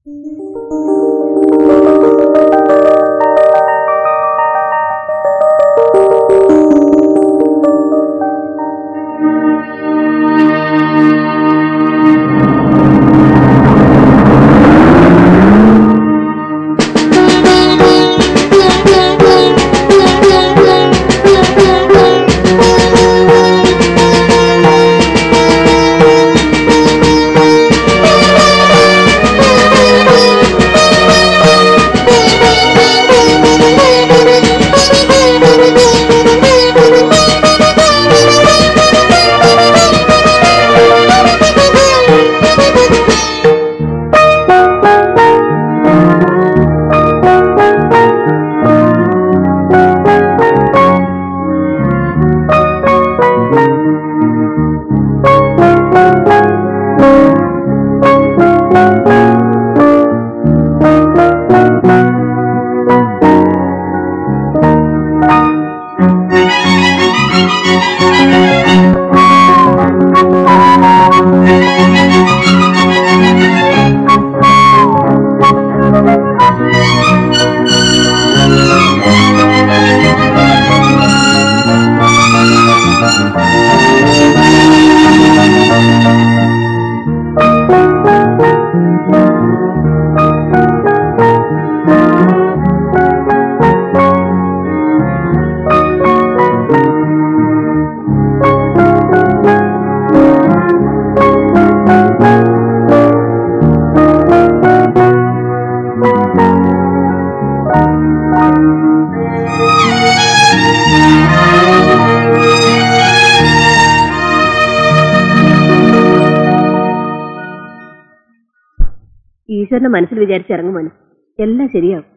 ഈശ്വരനെ മനസ്സിൽ വിചാരിച്ചിറങ്ങും മോനെ എല്ലാം ശരിയാവും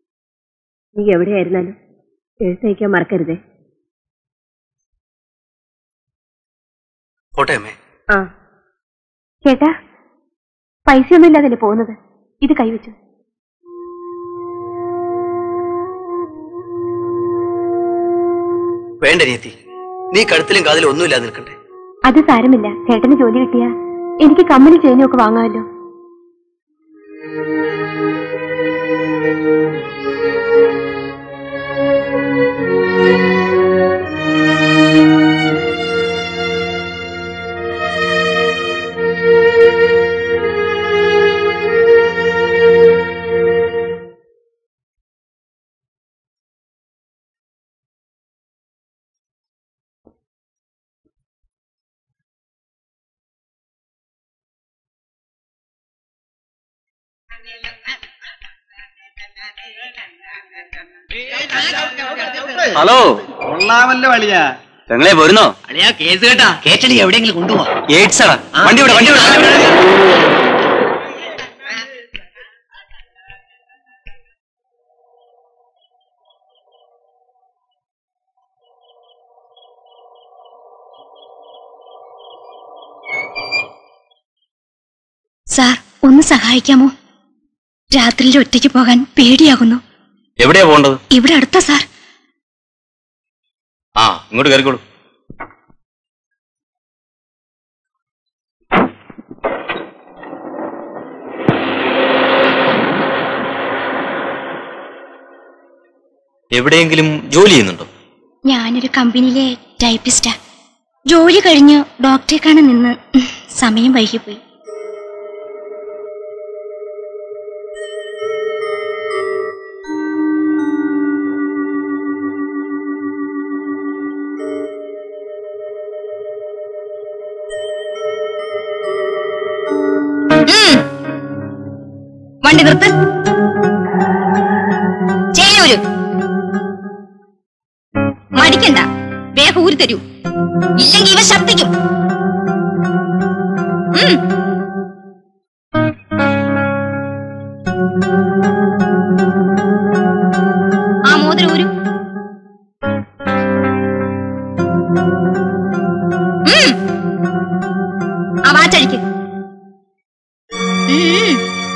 നീ എവിടെയായിരുന്നാലും എഴുത്തയക്കാൻ മറക്കരുതേ പോട്ടെ അമ്മേ ആ ചേട്ടാ പൈസയൊന്നും ഇല്ലാതല്ലേ പോകുന്നത് ഇത് കൈവച്ചു വേണ്ട രീതി നീ കഴുത്തിലും കാതിലും ഒന്നുമില്ലാതെ നിൽക്കട്ടെ അത് സാരമില്ല ചേട്ടന് ജോലി കിട്ടിയാ എനിക്ക് കമ്മലും ചെയിനും ഒക്കെ വാങ്ങാമല്ലോ ഹലോ കൊള്ളാമല്ലോ വളിയാ പെങ്ങളെ പോരുന്നോ അളിയാ കേസ് കേട്ടാ കേട്ടടി എവിടെയെങ്കിലും കൊണ്ടുപോവാ എയ്ഡ്സാടാ വണ്ടി വിട വണ്ടി വിട സാർ ഒന്ന് സഹായിക്കാമോ രാത്രിയിൽ ഒറ്റയ്ക്ക് പോകാൻ പേടിയാകുന്നു എവിടെയാ പോകേണ്ടത് ഇവിടെ അടുത്ത സാർ ആ ഇങ്ങോട്ട് കയറിക്കോളൂ എവിടെയെങ്കിലും ജോലി ചെയ്യുന്നുണ്ടോ ഞാനൊരു കമ്പനിയിലെ ടൈപ്പിസ്റ്റാ ജോലി കഴിഞ്ഞ് ഡോക്ടറെ കാണാൻ നിന്ന് സമയം വൈകിപ്പോയി വണ്ടി നിർത്ത് ചേരൂര് മടിക്കണ്ട വേഗം ഊരി തരൂ ഇല്ലെങ്കിൽ ഇവ ശബ്ദിക്കും ഉം. ആ മോതിരം ഊരു ഉം. ആ വാച്ചഴിക്ക് ഉം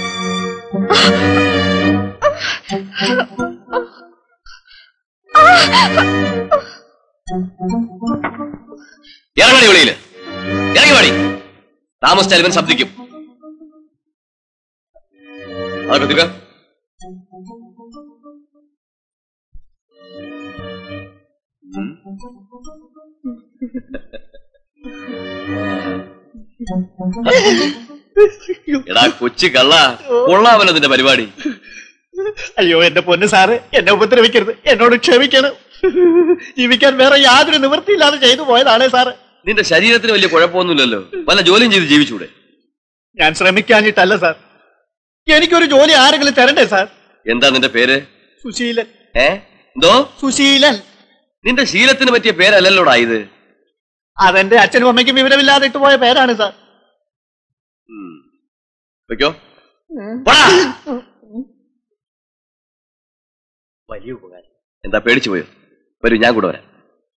ഇറങ്ങടി വെളിയില് ഇറങ്ങി പാടി താമസിച്ചാൽ ഇവൻ ശബ്ദിക്കും അകത്തുക എടാ കൊച്ചു കള്ള കൊള്ളാവനതിന്റെ പരിപാടി അയ്യോ എന്റെ പൊന്ന് സാറ് എന്നെ ഉപദ്രവിക്കരുത് എന്നോട് ക്ഷമിക്കണം ജീവിക്കാൻ വേറെ യാതൊരു നിവൃത്തിയില്ലാതെ ചെയ്തു പോയതാണേ സാറ് നിന്റെ ശരീരത്തിന് വലിയ കുഴപ്പമൊന്നുമില്ലല്ലോ വല്ല ജോലിയും ചെയ്ത് ജീവിച്ചൂടെ ഞാൻ ശ്രമിക്കാഞ്ഞിട്ടല്ല സാർ എനിക്കൊരു ജോലി ആരെങ്കിലും തരണ്ടേ സാർ എന്താ നിന്റെ പേര് സുശീലൻ ഏ എന്തോ സുശീലൻ നിന്റെ ശീലത്തിന് പറ്റിയ പേരല്ലല്ലോടാ ഇത് അതെന്റെ അച്ഛനും അമ്മയ്ക്കും വിവരമില്ലാതെ ഇട്ട് പോയ പേരാണ് സാർ ഉം. വെക്കോ പോടാ. വലിയ ഉപകാരം എന്താ പേടിച്ചു പോയോ വരൂ ഞാൻ കൂടെ വരാം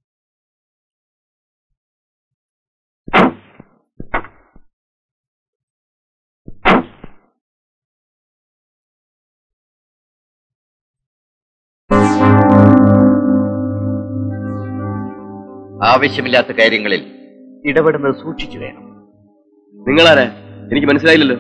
ആവശ്യമില്ലാത്ത കാര്യങ്ങളിൽ ഇടപെടുന്നത് സൂക്ഷിച്ചു വേണം നിങ്ങളാരാ എനിക്ക് മനസ്സിലായില്ലല്ലോ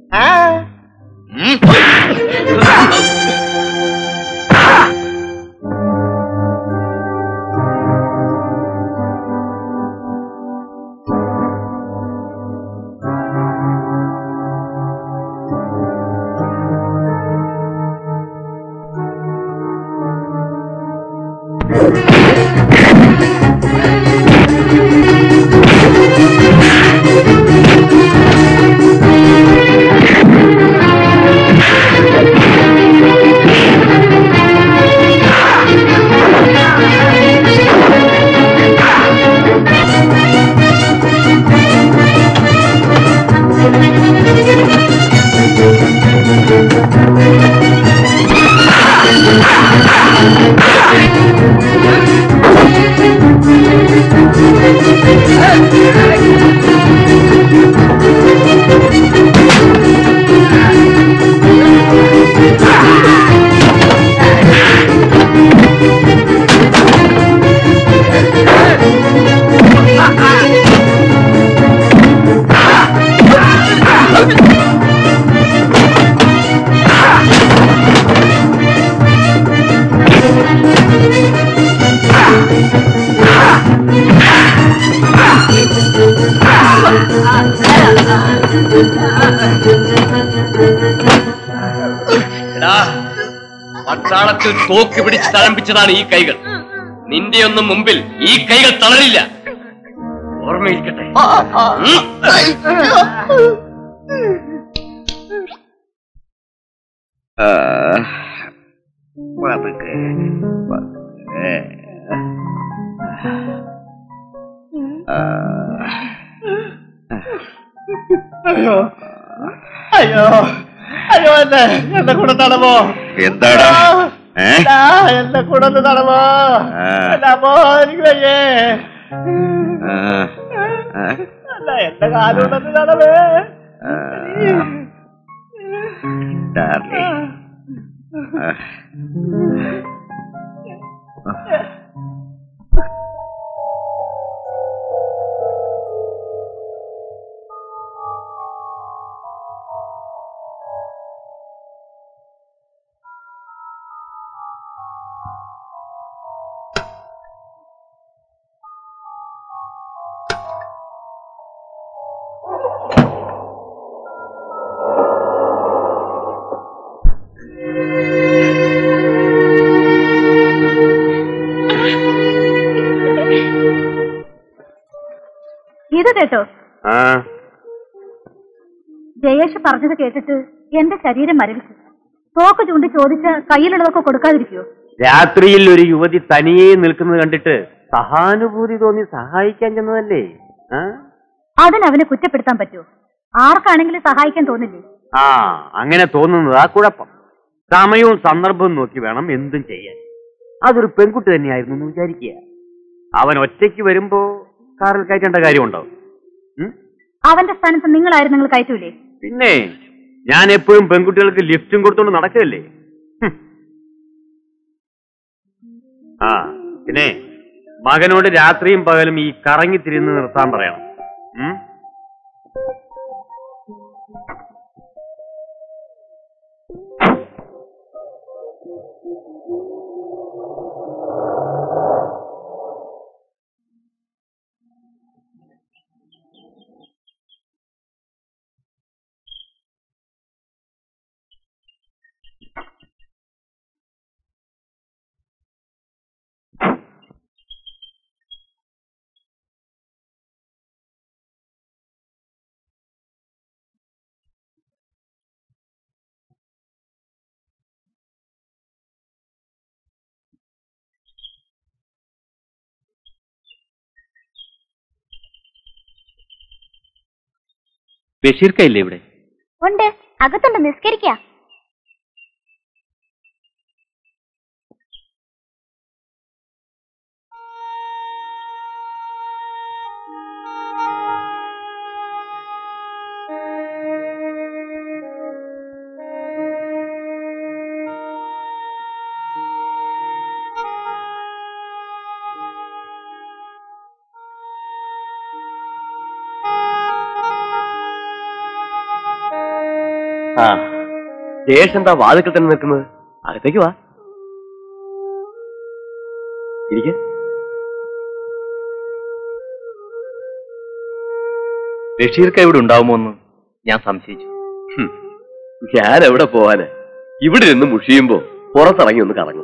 എടാ പട്ടാളത്തിൽ തോക്ക് പിടിച്ച് തഴമ്പിച്ചതാണ് ഈ കൈകൾ നിന്റെ ഒന്നും മുമ്പിൽ ഈ കൈകൾ തളരില്ല ഓർമ്മയിരിക്കട്ടെ ഉം. പതുക്കെ, പതുക്കെ. ആ. അയ്യോ അയ്യോ അയ്യോ എന്നെ എന്നെ കൂടെ തടവോ എന്താടാ ഏ എടാ, എന്നെ കൂടെ ഒന്ന് തടവോ ആ. എന്റെ അമ്മോ എനിക്ക് വയ്യേ ആ. ആ. അല്ല എന്റെ കാലുകൊണ്ടൊന്ന് തടവേ ആ. ഡാർലിംഗ്. ആ. ഇത് കേട്ടോ ആ. ജയേഷ് പറഞ്ഞത് കേട്ടിട്ട് എന്റെ ശരീരം മരവിച്ചു തോക്ക് ചൂണ്ടി ചോദിച്ച കയ്യിലുള്ളതൊക്കെ കൊടുക്കാതിരിക്കുവോ രാത്രിയിൽ ഒരു യുവതി തനിയെ നിൽക്കുന്നത് കണ്ടിട്ട് സഹാനുഭൂതി തോന്നി സഹായിക്കാൻ ചെന്നതല്ലേ ആ? അതിനവനെ കുറ്റപ്പെടുത്താൻ പറ്റുമോ ആർക്കാണെങ്കിലും സഹായിക്കാൻ തോന്നില്ലേ ആ അങ്ങനെ തോന്നുന്നതാ കുഴപ്പം സമയവും സന്ദർഭവും നോക്കി വേണം എന്തും ചെയ്യാൻ അതൊരു പെൺകുട്ടി തന്നെയായിരുന്നു എന്ന് വിചാരിക്കുക അവൻ ഒറ്റയ്ക്ക് വരുമ്പോ കാറിൽ കയറ്റേണ്ട കാര്യമുണ്ടോ ഉം? അവന്റെ സ്ഥാനത്ത് നിങ്ങളായിരുന്നു നിങ്ങൾ കയറ്റൂലേ പിന്നെ ഞാൻ എപ്പോഴും പെൺകുട്ടികൾക്ക് ലിഫ്റ്റും കൊടുത്തോണ്ട് നടക്കല്ലേ ഹും. ആ പിന്നെ മകനോട് രാത്രിയും പകലും ഈ കറങ്ങി തിരിഞ്ഞ് നിർത്താൻ പറയണം ഉം? ബഷീർക്ക ഇല്ലേ ഇവിടെ ഉണ്ട് അകത്തുണ്ട് നിസ്കരിക്ക ആ ജയേഷ് എന്താ വാതിക്കൽ തന്നെ നിൽക്കുന്നത് അകത്തേക്ക് വാ ഇരിക്ക ബഷീർക്ക ഇവിടെ ഉണ്ടാവുമോ എന്ന് ഞാൻ സംശയിച്ചു ഞാൻ എവിടെ പോവാന് ഇവിടെ നിന്ന് മുഷിയുമ്പോ പുറത്തിറങ്ങി ഒന്ന് കറങ്ങും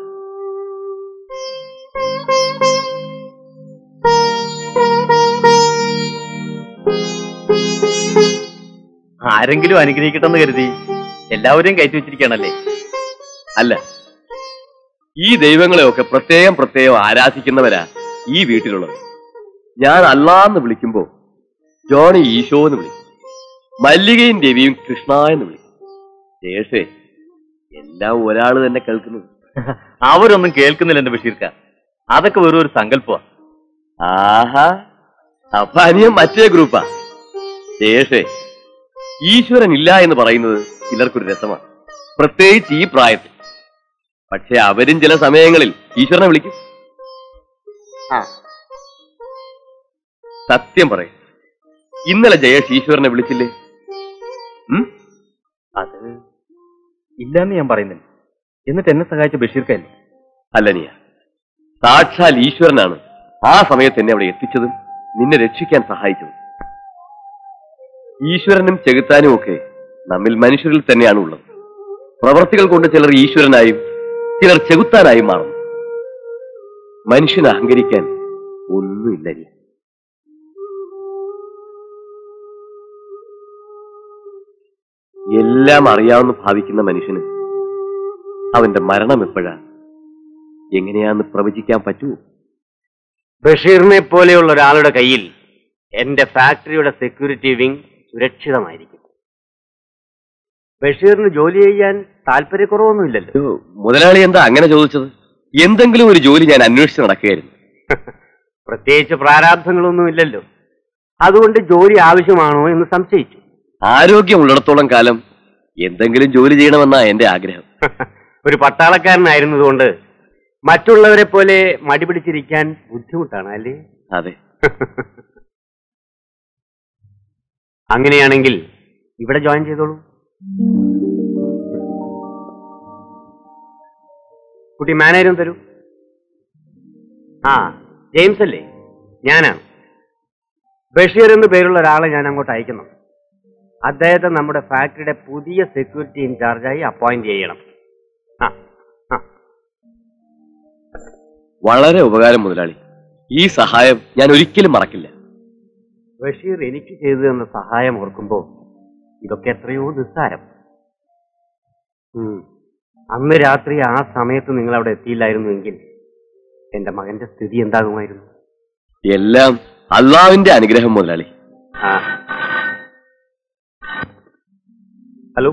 ആരെങ്കിലും അനുഗ്രഹിക്കട്ടെന്ന് കരുതി എല്ലാവരെയും കയറ്റി വെച്ചിരിക്കുകയാണല്ലേ അല്ല ഈ ദൈവങ്ങളെയൊക്കെ പ്രത്യേകം പ്രത്യേകം ആരാധിക്കുന്നവരാ ഈ വീട്ടിലുള്ളത് ഞാൻ അല്ലാന്ന് വിളിക്കുമ്പോ ജോണി ഈശോ എന്ന് വിളിക്കും മല്ലികയും രവിയും കൃഷ്ണ എന്ന് വിളിക്കും ജയേഷേ എല്ലാം ഒരാൾ തന്നെ കേൾക്കുന്നത് അവരൊന്നും കേൾക്കുന്നില്ല എന്റെ ബഷീർക്ക അതൊക്കെ വെറും ഒരു സങ്കല്പമാ ആഹാ അപ്പൊ അനിയൻ മറ്റേ ഗ്രൂപ്പാ ജയേഷേ ഈശ്വരൻ ഇല്ല എന്ന് പറയുന്നത് ചിലർക്കൊരു രസമാണ് പ്രത്യേകിച്ച് ഈ പ്രായത്തിൽ പക്ഷെ അവരും ചില സമയങ്ങളിൽ ഈശ്വരനെ വിളിക്കും ആ. സത്യം പറയും ഇന്നലെ ജയേഷ് ഈശ്വരനെ വിളിച്ചില്ലേ ഉം? അത് ഇല്ലാന്ന് ഞാൻ പറയുന്നില്ല എന്നിട്ട് എന്നെ സഹായിച്ച ബഷീർക്കല്ലേ അല്ല നീയ സാക്ഷാൽ ഈശ്വരനാണ് ആ സമയത്ത് എന്നെ അവിടെ എത്തിച്ചതും നിന്നെ രക്ഷിക്കാൻ സഹായിച്ചതും ഈശ്വരനും ചെകുത്താനും ഒക്കെ നമ്മിൽ മനുഷ്യരിൽ തന്നെയാണ് ഉള്ളത് പ്രവർത്തികൾ കൊണ്ട് ചിലർ ഈശ്വരനായും ചിലർ ചെകുത്താനായും മാറുന്നു മനുഷ്യന് അഹങ്കരിക്കാൻ ഒന്നുമില്ല നീ എല്ലാം അറിയാമെന്ന് ഭാവിക്കുന്ന മനുഷ്യന് അവന്റെ മരണം എപ്പോഴാ എങ്ങനെയാന്ന് പ്രവചിക്കാൻ പറ്റുമോ ബഷീറിനെ പോലെയുള്ള ഒരാളുടെ കയ്യിൽ എന്റെ ഫാക്ടറിയുടെ സെക്യൂരിറ്റി വിങ് സുരക്ഷിതമായിരിക്കും ബഷീറിന് ജോലി ചെയ്യാൻ താല്പര്യക്കുറവൊന്നുമില്ലല്ലോ അയ്യോ, മുതലാളി എന്താ അങ്ങനെ ചോദിച്ചത് എന്തെങ്കിലും ഒരു ജോലി ഞാൻ അന്വേഷിച്ച് നടക്കുകയായിരുന്നു പ്രത്യേകിച്ച് പ്രാരാബ്ധങ്ങളൊന്നും ഇല്ലല്ലോ അതുകൊണ്ട് ജോലി ആവശ്യമാണോ എന്ന് സംശയിച്ചു ആരോഗ്യമുള്ളിടത്തോളം കാലം എന്തെങ്കിലും ജോലി ചെയ്യണമെന്നാ എന്റെ ആഗ്രഹം ഒരു പട്ടാളക്കാരനായിരുന്നതുകൊണ്ട് മറ്റുള്ളവരെ പോലെ മടി പിടിച്ചിരിക്കാൻ ബുദ്ധിമുട്ടാണ് അല്ലേ അതെ അങ്ങനെയാണെങ്കിൽ ഇവിടെ ജോയിൻ ചെയ്തോളൂ കുട്ടി മാനേജരും തരൂ ആ ജെയിംസ് അല്ലേ ഞാനാണ് ബഷീർ എന്ന് പേരുള്ള ഒരാളെ ഞാൻ അങ്ങോട്ട് അയക്കുന്നു അദ്ദേഹത്തെ നമ്മുടെ ഫാക്ടറിയുടെ പുതിയ സെക്യൂരിറ്റി ഇൻചാർജായി അപ്പോയിന്റ് ചെയ്യണം ആ ആ വളരെ ഉപകാരം മുതലാളി ഈ സഹായം ഞാൻ ഒരിക്കലും മറക്കില്ല ബഷീർ എനിക്ക് ചെയ്തു തന്ന സഹായം ഓർക്കുമ്പോൾ ഇതൊക്കെ എത്രയോ നിസ്സാരം ഉം. അന്ന് രാത്രി ആ സമയത്ത് നിങ്ങൾ അവിടെ എത്തിയില്ലായിരുന്നുവെങ്കിൽ എന്റെ മകന്റെ സ്ഥിതി എന്താകുമായിരുന്നു എല്ലാം അള്ളാവിന്റെ അനുഗ്രഹം മുതലാളി ആ hello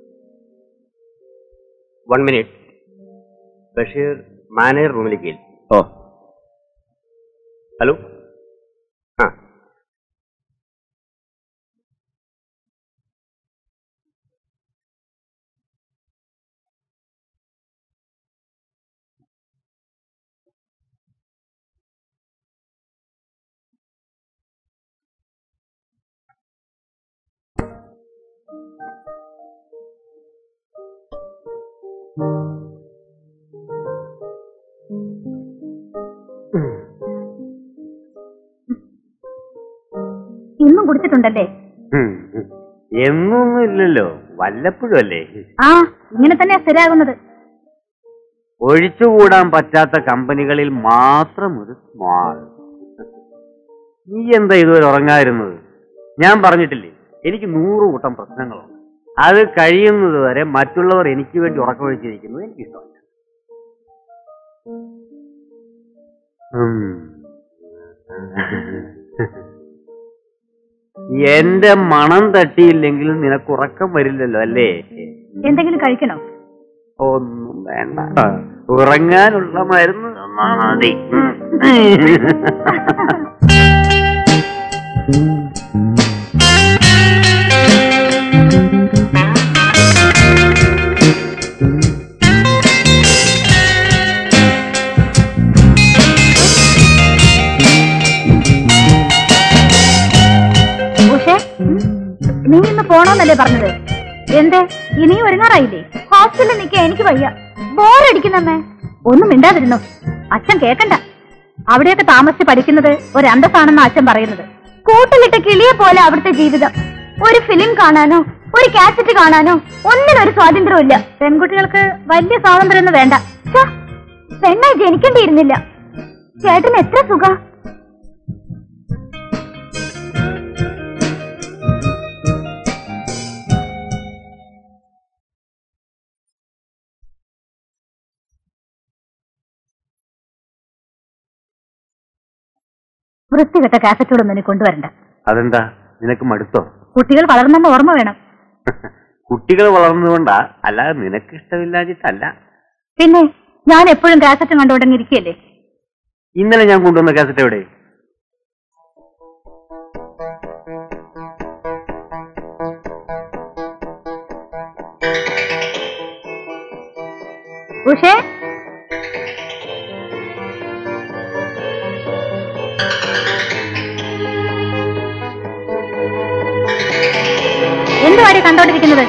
one minute Basheer manager റൂമിലേക്ക് ഇല്ല. ഓ ഹലോ ആ ഇന്നും കുടിച്ചിട്ടുണ്ടല്ലേ ഉം, ഉം. എന്നൊന്നും ഇല്ലല്ലോ വല്ലപ്പോഴും അല്ലേ ആ ഇങ്ങനെ തന്നെയാ സ്ഥിരാകുന്നത് ഒഴിച്ചുകൂടാൻ പറ്റാത്ത കമ്പനികളിൽ മാത്രം ഒരു സ്മാൾ നീ എന്താ ഇതുവരെ ഉറങ്ങാതിരുന്നത് ഞാൻ പറഞ്ഞിട്ടില്ലേ എനിക്ക് നൂറ് കൂട്ടം പ്രശ്നങ്ങളുണ്ട് അത് കഴിയുന്നത് വരെ മറ്റുള്ളവർ എനിക്ക് വേണ്ടി ഉറക്കമൊഴിച്ചിരിക്കുന്നത് എനിക്കിഷ്ടമല്ല ഉം. എന്റെ മണം തട്ടിയില്ലെങ്കിൽ നിനക്ക് ഉറക്കം വരില്ലല്ലോ അല്ലേ എന്തെങ്കിലും കഴിക്കണോ ഒന്നും വേണ്ട ഉറങ്ങാനുള്ള മരുന്ന് തന്നാ മതി ഉഷേ നീ ഇന്ന് പോണോന്നല്ലേ പറഞ്ഞത് എന്തേ ഇനിയും ഒരുങ്ങാറായില്ലേ ഹോസ്റ്റലിൽ നിൽക്കാൻ എനിക്ക് വയ്യ ബോറടിക്കുന്നമ്മേ ഒന്നും മിണ്ടാതിരുന്നു അച്ഛൻ കേക്കണ്ട അവിടെയൊക്കെ താമസിച്ച് പഠിക്കുന്നത് ഒരു അന്തസ്സാണെന്ന് അച്ഛൻ പറയുന്നത് കൂട്ടിലിട്ട കിളിയെ പോലെ അവിടുത്തെ ജീവിതം ഒരു ഫിലിം കാണാനോ ഒരു കാസറ്റ് കാണാനോ ഒന്നിനൊരു സ്വാതന്ത്ര്യവും ഇല്ല പെൺകുട്ടികൾക്ക് വലിയ സ്വാതന്ത്ര്യം ഒന്നും വേണ്ട ഛ, പെണ്ണായി ജനിക്കേണ്ടിയിരുന്നില്ല ചേട്ടന് എത്ര സുഖ വൃത്തികെട്ട കാസറ്റുകളൊന്നും ഇനി കൊണ്ടുവരണ്ട അതെന്താ നിനക്ക് മടുത്തോ കുട്ടികൾ വളർന്നെന്ന് ഓർമ്മ വേണം കുട്ടികൾ വളർന്നുകൊണ്ടാ അല്ലാതെ നിനക്ക് ഇഷ്ടമില്ലാഞ്ഞിട്ടല്ല പിന്നെ ഞാൻ എപ്പോഴും കാസറ്റും കണ്ടുകൊണ്ടിരിക്കുകയല്ലേ ഇന്നലെ ഞാൻ കൊണ്ടുവന്ന കാസറ്റ് എവിടെ ഉഷേ എന്തുവാടി കണ്ടോണ്ടിരിക്കുന്നത്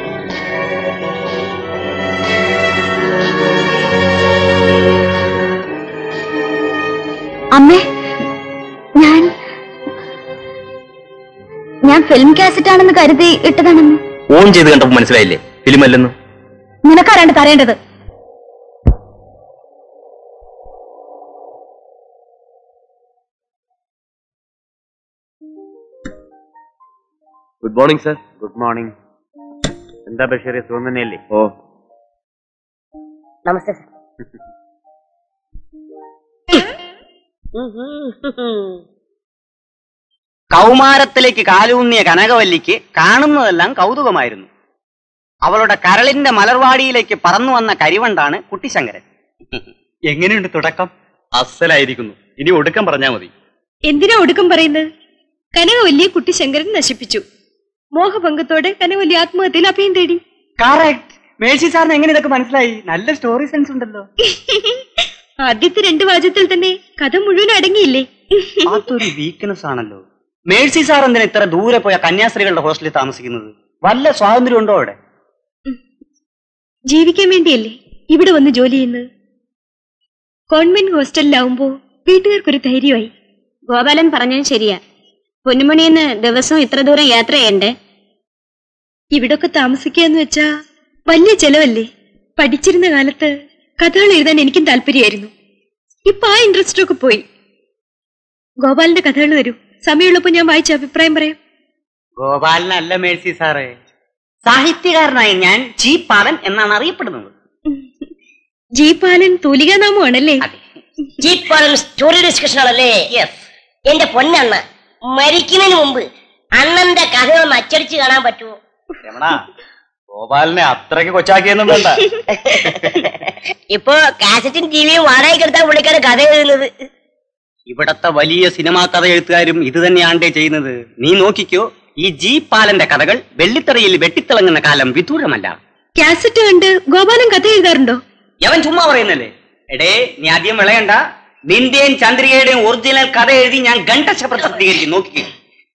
അമ്മേ ഞാൻ ഞാൻ ഫിലിം കാസറ്റ് ആണെന്ന് കരുതി ഇട്ടതാണെന്ന് ഓൺ ചെയ്ത് കണ്ടപ്പോ മനസ്സിലായില്ലേ ഫിലിം അല്ലെന്ന് നിനക്കാരാണ്ട് തരേണ്ടത് good morning sir good morning എന്താ ബഷീറെ സുഖം തന്നെയല്ലേ ഓ നമസ്തേ സർ കൗമാരത്തിലേക്ക് കാലൂന്നിയ കനകവല്ലിക്ക് കാണുന്നതെല്ലാം കൗതുകമായിരുന്നു അവളുടെ കരളിന്റെ മലർവാടിയിലേക്ക് പറന്നു വന്ന കരിവണ്ടാണ് കുട്ടിശങ്കരൻ എങ്ങനെയുണ്ട് തുടക്കം അസലായിരിക്കുന്നു ഇനി ഒടുക്കം പറഞ്ഞാ മതി എന്തിനാ ഒടുക്കം പറയുന്നത് കനകവല്ലിയെ കുട്ടി ശങ്കരൻ നശിപ്പിച്ചു മോഹഭംഗത്തോടെ കനകവല്ലി ആത്മഹത്യയിൽ അഭയം തേടി കറക്റ്റ് മേഴ്സി സാറിന് എങ്ങനെ ഇതൊക്കെ മനസ്സിലായി നല്ല സ്റ്റോറി സെൻസ് ഉണ്ടല്ലോ ആദ്യത്തെ രണ്ട് വാചകത്തിൽ തന്നെ കഥ മുഴുവൻ അടങ്ങിയില്ലേ അതൊരു വീക്ക്നെസ് ആണല്ലോ മേഴ്സി സാർ എന്തിനാ ഇത്ര ദൂരെ പോയ കന്യാസ്ത്രീകളുടെ ഹോസ്റ്റലിൽ താമസിക്കുന്നത് വല്ല സ്വാതന്ത്ര്യം ഉണ്ടോ അവിടെ ജീവിക്കാൻ വേണ്ടിയല്ലേ ഇവിടെ വന്ന് ജോലി ചെയ്യുന്നത് കോൺവെന്റ് ഹോസ്റ്റലിലാവുമ്പോ വീട്ടുകാർക്കൊരു ധൈര്യമായി ഗോപാലൻ പറഞ്ഞത് ശരിയാ പൊന്നുമണിന്ന് ദിവസവും ഇത്ര ദൂരം യാത്ര ചെയ്യണ്ടേ ഇവിടൊക്കെ താമസിക്കാന്ന് വെച്ചാ വലിയ ചെലവല്ലേ പഠിച്ചിരുന്ന കാലത്ത് കഥകൾ എഴുതാൻ എനിക്കും താല്പര്യമായിരുന്നു ഇപ്പൊ ആ ഇൻട്രസ്റ്റ് ഒക്കെ പോയി ഗോപാലിന്റെ കഥകൾ തരൂ സമയമുള്ളപ്പോ ഞാൻ വായിച്ച അഭിപ്രായം പറയാം ഗോപാലനല്ല മേഴ്സി സാറേ സാഹിത്യകാരനായ ഞാൻ ചീപ്പാവൻ എന്നാണ് അറിയപ്പെടുന്നത് ജീപാലൻ തൂലികാനാമമാണല്ലേ ജീപ്പ് സ്റ്റോറി ഡിസ്കഷൻ ആണല്ലേ എന്റെ പൊന്നണ്ണ മരിക്കുന്നതിന് മുമ്പ് അണ്ണന്റെ കഥയൊന്ന് അച്ചടിച്ച് കാണാൻ പറ്റുമോ രമണ ഗോപാലിനെ അത്രയ്ക്ക് കൊച്ചാക്കിയൊന്നും വേണ്ട ഇപ്പൊ കാസറ്റും ടിവിയും വാടകയ്ക്ക് എടുത്താൽ പുള്ളിക്കാരൻ കഥ എഴുതുന്നത് ഇവിടത്തെ വലിയ സിനിമാ കഥ എഴുത്തുകാരും ഇത് തന്നെയാണ്ടേ ചെയ്യുന്നത് നീ നോക്കിക്കോ ഈ ജി പാലന്റെ കഥകൾ വെള്ളിത്തറയിൽ വെട്ടിത്തിളങ്ങുന്ന കാലം വിദൂരമല്ല കാസറ്റ് കണ്ട് ഗോപാലൻ കഥ എഴുതാറുണ്ടോ യവൻ ചുമ്മാ പറയുന്നല്ലേ എടേ നീ ആദ്യം വിളയണ്ട നിന്റെയും ചന്ദ്രികയുടെയും ഒറിജിനൽ കഥ എഴുതി ഞാൻ ഗണ്ടശ പ്രസിദ്ധീകരിക്കും നോക്കിക്കോ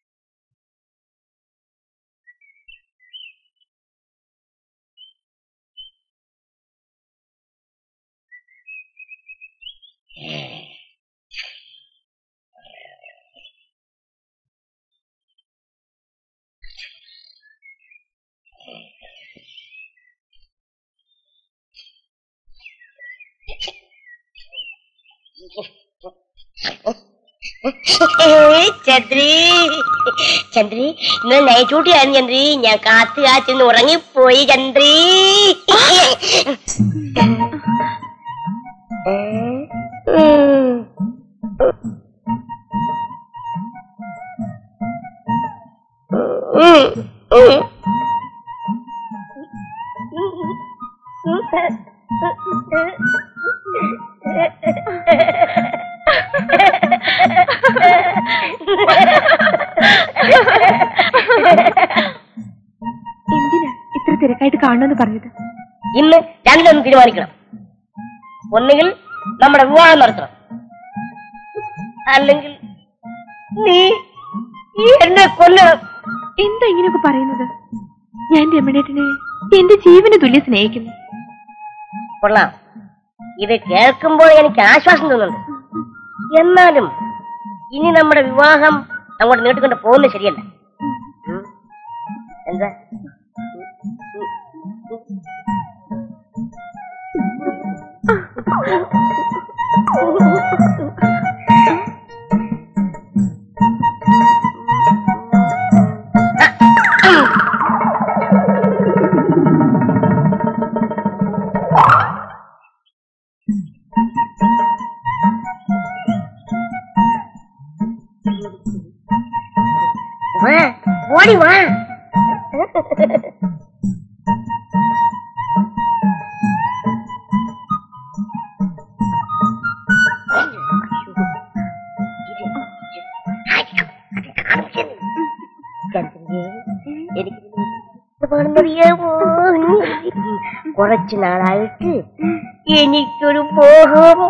ചന്ദ്രി ചന്ദ്രി ഇന്നലെ നൈറ്റ് ഡ്യൂട്ടി ആയിരുന്നു ചന്ദ്രി ഞാൻ കാത്ത് കാച്ചെന്ന് ഉറങ്ങിപ്പോയി ചന്ദ്രി എന്തിനാ ഇത്ര തിരക്കായിട്ട് കാണുമെന്ന് പറഞ്ഞത് ഇന്ന് രണ്ടിലൊന്ന് തീരുമാനിക്കണം ഒന്നുകിൽ നമ്മുടെ വിവാഹം നടത്തണം അല്ലെങ്കിൽ നീ നീ എന്നെ കൊല്ലണം എന്താ ഇങ്ങനെയൊക്കെ പറയുന്നത് ഞാൻ രമണേട്ടനെ എന്റെ ജീവന് തുല്യം സ്നേഹിക്കുന്നു കൊള്ളാം ഇത് കേൾക്കുമ്പോൾ എനിക്ക് ആശ്വാസം തോന്നുന്നുണ്ട് എന്നാലും ഇനി നമ്മുടെ വിവാഹം അങ്ങോട്ട് നീട്ടിക്കൊണ്ട് പോകുന്നത് ശരിയല്ല ഉം. എന്താ വാ ഓടി വാ എനിക്ക് ഇഷ്ടമാണെന്നറിയാമോ കുറച്ചു നാളായിട്ട് എനിക്കൊരു മോഹം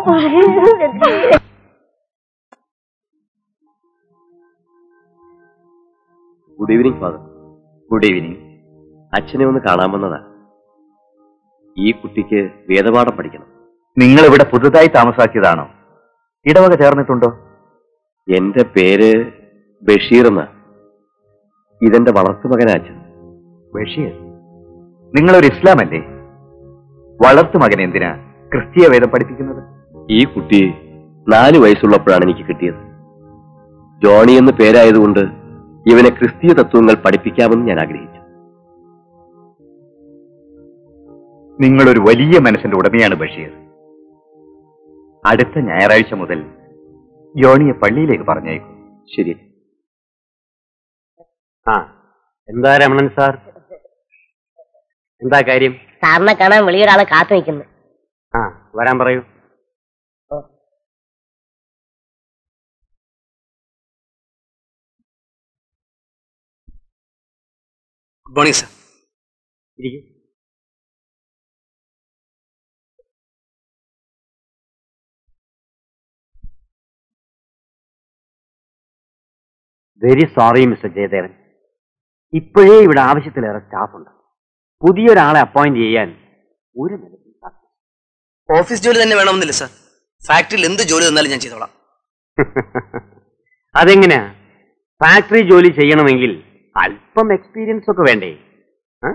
good evening father good evening അച്ഛനെ ഒന്ന് കാണാമെന്നതാ ഈ കുട്ടിക്ക് വേദപാഠം പഠിക്കണം നിങ്ങൾ ഇവിടെ പുതുതായി താമസാക്കിയതാണോ ഇടവക ചേർന്നിട്ടുണ്ടോ എന്റെ പേര് ബഷീർ എന്ന ഇതെന്റെ വളർത്തുമകനാ അച്ഛൻ ബഷീർ നിങ്ങളൊരു ഇസ്ലാം അല്ലേ വളർത്തു മകൻ എന്തിനാ ക്രിസ്തീയ വേദം പഠിപ്പിക്കുന്നത് ഈ കുട്ടി നാല് വയസ്സുള്ളപ്പോഴാണ് എനിക്ക് കിട്ടിയത് ജോണി എന്ന് പേരായതുകൊണ്ട് ഇവനെ ക്രിസ്തീയ തത്വങ്ങൾ പഠിപ്പിക്കാമെന്ന് ഞാൻ ആഗ്രഹിച്ചു നിങ്ങളൊരു വലിയ മനസ്സിന്റെ ഉടമയാണ് ബഷീർ അടുത്ത ഞായറാഴ്ച മുതൽ ജോണിയെ പള്ളിയിലേക്ക് പറഞ്ഞേക്കും ശരി ആ എന്താ രമണൻ സാർ എന്താ കാര്യം സാറിനെ കാണാൻ വെളിയൊരാളെ കാത്തു നിൽക്കുന്നു ആ വരാൻ പറയൂ ഗുഡ് മോർണിംഗ് സർ ഇരിക്കും വെരി സോറി മിസ്റ്റർ ജയദേവൻ ഇപ്പോഴേ ഇവിടെ ആവശ്യത്തിലേറെ സ്റ്റാഫ് ഉണ്ട് പുതിയൊരാളെ അപ്പോയിന്റ് ചെയ്യാൻ ഒരു നിലയ്ക്കും സാധ്യമല്ല. ഓഫീസ് ജോലി തന്നെ വേണമെന്നില്ല സർ ഫാക്ടറിയിൽ എന്ത് ജോലി തന്നാലും ഞാൻ ചെയ്തോളാം അതെങ്ങനെയാ ഫാക്ടറി ജോലി ചെയ്യണമെങ്കിൽ അല്പം എക്സ്പീരിയൻസ് ഒക്കെ വേണ്ടേ ആ?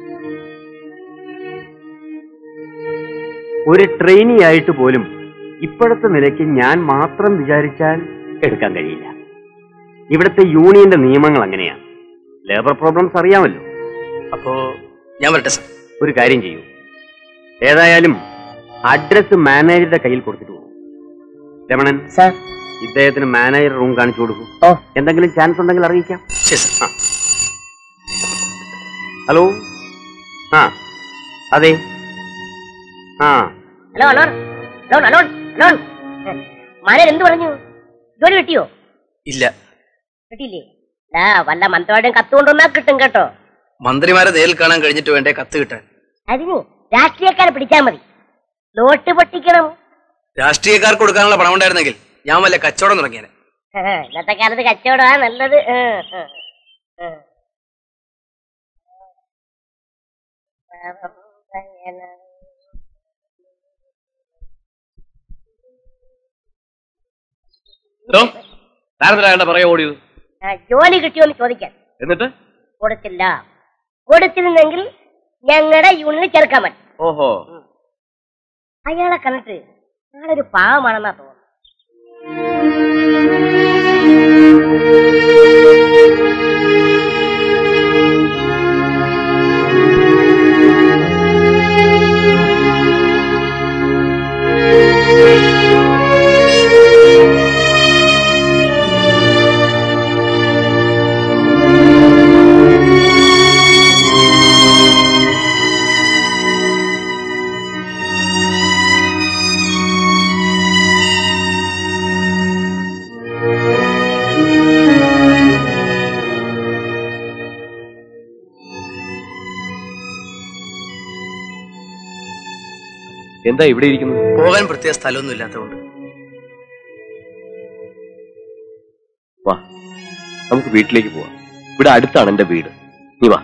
ഒരു ട്രെയിനി ആയിട്ട് പോലും ഇപ്പോഴത്തെ നിലയ്ക്ക് ഞാൻ മാത്രം വിചാരിച്ചാൽ എടുക്കാൻ കഴിയില്ല ഇവിടുത്തെ യൂണിയന്റെ നിയമങ്ങൾ അങ്ങനെയാണ് ലേബർ പ്രോബ്ലംസ് അറിയാമല്ലോ അപ്പോ ഞാൻ വരട്ടെ സർ ഒരു കാര്യം ചെയ്യൂ ഏതായാലും അഡ്രസ് മാനേജറുടെ കയ്യിൽ കൊടുത്തിട്ട് പോകും രമണൻ സാർ ഇദ്ദേഹത്തിന് മാനേജർ റൂം കാണിച്ചു കൊടുക്കും ഓ എന്തെങ്കിലും ചാൻസ് ഉണ്ടെങ്കിൽ അറിയിക്കാം ശരി സർ ഹലോ ആ അതെ ആ hello alone alone alone alone manager എന്ത് പറഞ്ഞു ജോലി കിട്ടിയോ ഇല്ല കിട്ടിയില്ലേ ആ വല്ല മന്ത്രവാടും കത്ത് കൊണ്ടുവന്നാ കിട്ടും കേട്ടോ മന്ത്രിമാരെ നേരിൽ കാണാൻ കഴിഞ്ഞിട്ട് വേണ്ടേ കത്ത് കിട്ടാൻ അതിന് രാഷ്ട്രീയക്കാരെ പിടിച്ചാ മതി നോട്ട് പൊട്ടിക്കണം രാഷ്ട്രീയക്കാർക്ക് കൊടുക്കാനുള്ള പണം ഉണ്ടായിരുന്നെങ്കിൽ ഞാൻ വല്ല കച്ചവടം തുടങ്ങിയാനെ ആ, ഇന്നത്തെ കാലത്ത് കച്ചവടമാ നല്ലത് ആ, ആ, ആ. താരത്തിലാകേണ്ട പറയാ ഓടിയത് ആ, ജോലി കിട്ടിയോന്ന് ചോദിക്കാൻ എന്നിട്ട് കൊടുത്തില്ല കൊടുത്തിരുന്നെങ്കിൽ ഞങ്ങളുടെ യൂണിയനിൽ ചേർക്കാൻ പറ്റും ഓഹോ അയാളെ കണ്ടിട്ട് അയാളൊരു പാവമാണെന്നാ തോന്നുന്നു എന്താ ഇവിടെ ഇരിക്കുന്നത് പോകാൻ പ്രത്യേക സ്ഥലമൊന്നും ഇല്ലാത്തതുകൊണ്ട് വാ നമുക്ക് വീട്ടിലേക്ക് പോവാം ഇവിടെ അടുത്താണ് എന്റെ വീട് നീ വാ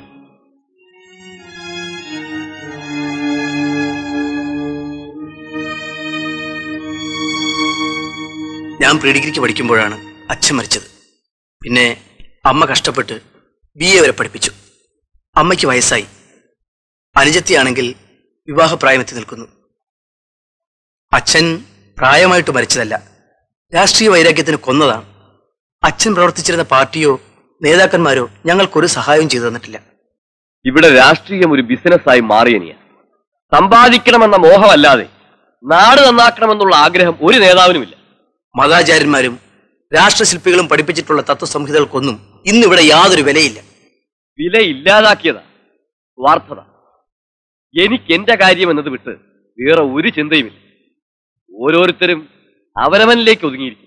ഞാൻ പ്രീ ഡിഗ്രിക്ക് പഠിക്കുമ്പോഴാണ് അച്ഛൻ മരിച്ചത് പിന്നെ അമ്മ കഷ്ടപ്പെട്ട് ബി എ വരെ പഠിപ്പിച്ചു അമ്മയ്ക്ക് വയസ്സായി അനുജത്തിയാണെങ്കിൽ വിവാഹപ്രായമെത്തി നിൽക്കുന്നു അച്ഛൻ പ്രായമായിട്ട് മരിച്ചതല്ല രാഷ്ട്രീയ വൈരാഗ്യത്തിന് കൊന്നതാണ് അച്ഛൻ പ്രവർത്തിച്ചിരുന്ന പാർട്ടിയോ നേതാക്കന്മാരോ ഞങ്ങൾക്കൊരു സഹായവും ചെയ്തു തന്നിട്ടില്ല ഇവിടെ രാഷ്ട്രീയം ഒരു ബിസിനസ്സായി മാറിയനിയ സമ്പാദിക്കണമെന്ന മോഹമല്ലാതെ നാട് നന്നാക്കണമെന്നുള്ള ആഗ്രഹം ഒരു നേതാവിനുമില്ല മതാചാര്യന്മാരും രാഷ്ട്രശില്പികളും പഠിപ്പിച്ചിട്ടുള്ള തത്വസംഹിതകൾക്കൊന്നും ഇന്നിവിടെ യാതൊരു വിലയില്ല വില ഇല്ലാതാക്കിയതാ സ്വാർത്ഥത എനിക്ക് എന്റെ കാര്യം എന്നത് വിട്ട് വേറെ ഒരു ചിന്തയുമില്ല ഓരോരുത്തരും അവനവനിലേക്ക് ഒതുങ്ങിയിരിക്കും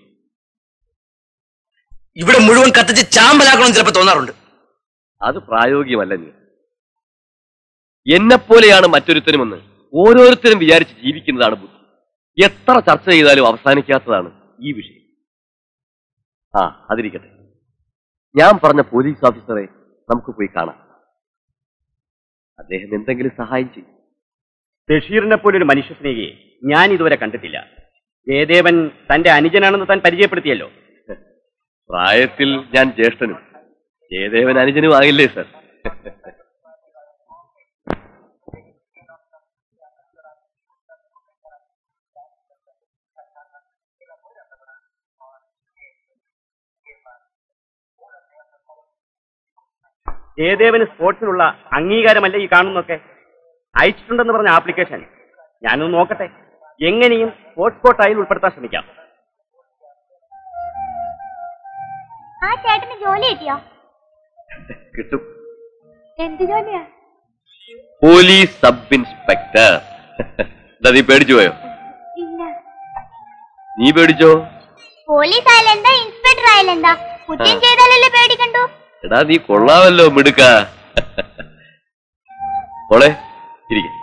ഇവിടെ മുഴുവൻ കത്തിച്ച് ചാമ്പലാക്കണം ചിലപ്പോൾ തോന്നാറുണ്ട് അത് പ്രായോഗികമല്ല നീ എന്നെപ്പോലെയാണ് മറ്റൊരുത്തനുമെന്ന് ഓരോരുത്തരും വിചാരിച്ച് ജീവിക്കുന്നതാണ് ബുദ്ധി എത്ര ചർച്ച ചെയ്താലും അവസാനിക്കാത്തതാണ് ഈ വിഷയം ആ അതിരിക്കട്ടെ ഞാൻ പറഞ്ഞ പോലീസ് ഓഫീസറെ നമുക്ക് പോയി കാണാം അദ്ദേഹം എന്തെങ്കിലും സഹായം ചെയ്യും ബഷീറിനെ പോലെ ഒരു മനുഷ്യ സ്നേഹിയെ ഞാൻ ഇതുവരെ കണ്ടിട്ടില്ല ജയദേവൻ തന്റെ അനുജനാണെന്ന് താൻ പരിചയപ്പെടുത്തിയല്ലോ പ്രായത്തിൽ ഞാൻ ജ്യേഷ്ഠനും ജയദേവൻ അനുജനും ആകില്ലേ സർ ജയദേവന് സ്പോർട്സിനുള്ള അംഗീകാരമല്ല ഈ കാണുന്നൊക്കെ അയച്ചിട്ടുണ്ടെന്ന് പറഞ്ഞ ആപ്ലിക്കേഷൻ ഞാനൊന്ന് നോക്കട്ടെ എങ്ങനെയും സ്പോർട്സ് കോട്ടായിൽ ഉൾപ്പെടുത്താൻ ശ്രമിക്കാം ആ ചേട്ടന് ജോലി കിട്ടിയോ കിട്ടും എന്ത് ജോലിയാ പോലീസ് സബ് ഇൻസ്പെക്ടർ എന്താ നീ പേടിച്ചു പോയോ ഇല്ല നീ പേടിച്ചോ പോലീസ് ആയാലെന്താ ഇൻസ്പെക്ടർ ആയാലെന്താ കുറ്റം ചെയ്താലല്ലേ പേടിക്കണ്ടു എടാ നീ കൊള്ളാമല്ലോ മിടുക്ക മോളെ ഇരിക്കും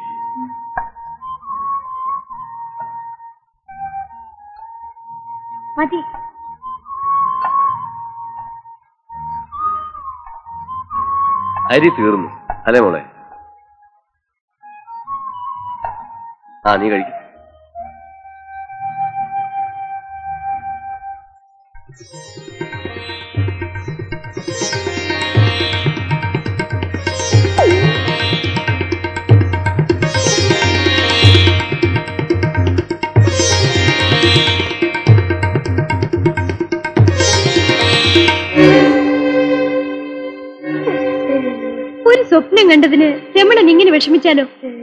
മതി അരി തീർന്നു അല്ലേ മോളെ ആ നീ കഴിക്കും ഒരു സ്വപ്നം കണ്ടതിന് രമണൻ ഇങ്ങനെ വിഷമിച്ചാലോ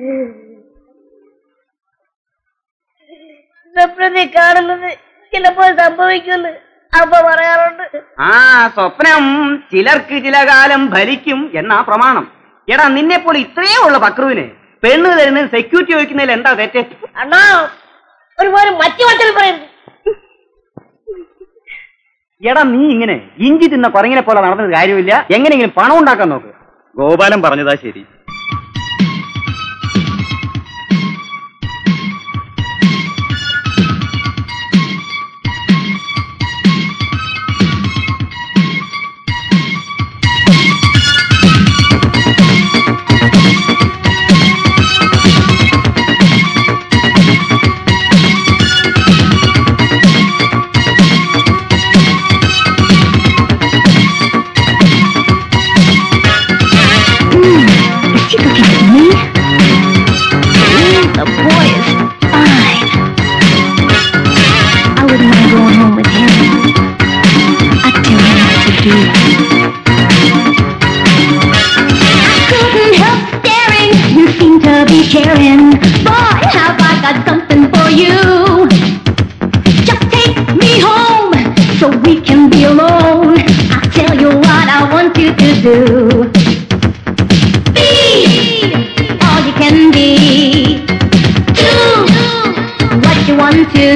സ്വപ്നത്തിൽ കാണുന്നത് ചിലപ്പോൾ സംഭവിക്കുമെന്ന് അമ്മ പറയാറുണ്ട് ആ സ്വപ്നം ചിലർക്ക് ചില കാലം ഭരിക്കും എന്നാ പ്രമാണം എടാ നിന്നെ പോലെ ഇത്രയും ഉള്ള പക്രുവിന് പെണ്ണ് തരുന്നതിന് സെക്യൂരിറ്റി ചോദിക്കുന്നതിൽ എന്താ തെറ്റ് അണ്ണാ ഒരുപാട് മറ്റു വട്ടൽ പറയുന്നു എടാ നീ ഇങ്ങനെ ഇഞ്ചി തിന്ന കുരങ്ങിനെ പോലെ നടന്നത് കാര്യമില്ല എങ്ങനെയെങ്കിലും പണം ഉണ്ടാക്കാൻ നോക്ക് ഗോപാലൻ പറഞ്ഞതാ ശരി The boy is fine. I wouldn't mind going home with him. I'd tell him what to do. I couldn't help staring. You seem to be caring. Boy, have I got something for you. Just take me home so we can be alone. I'll tell you what I want you to do. Be all you can be. Do what you want to.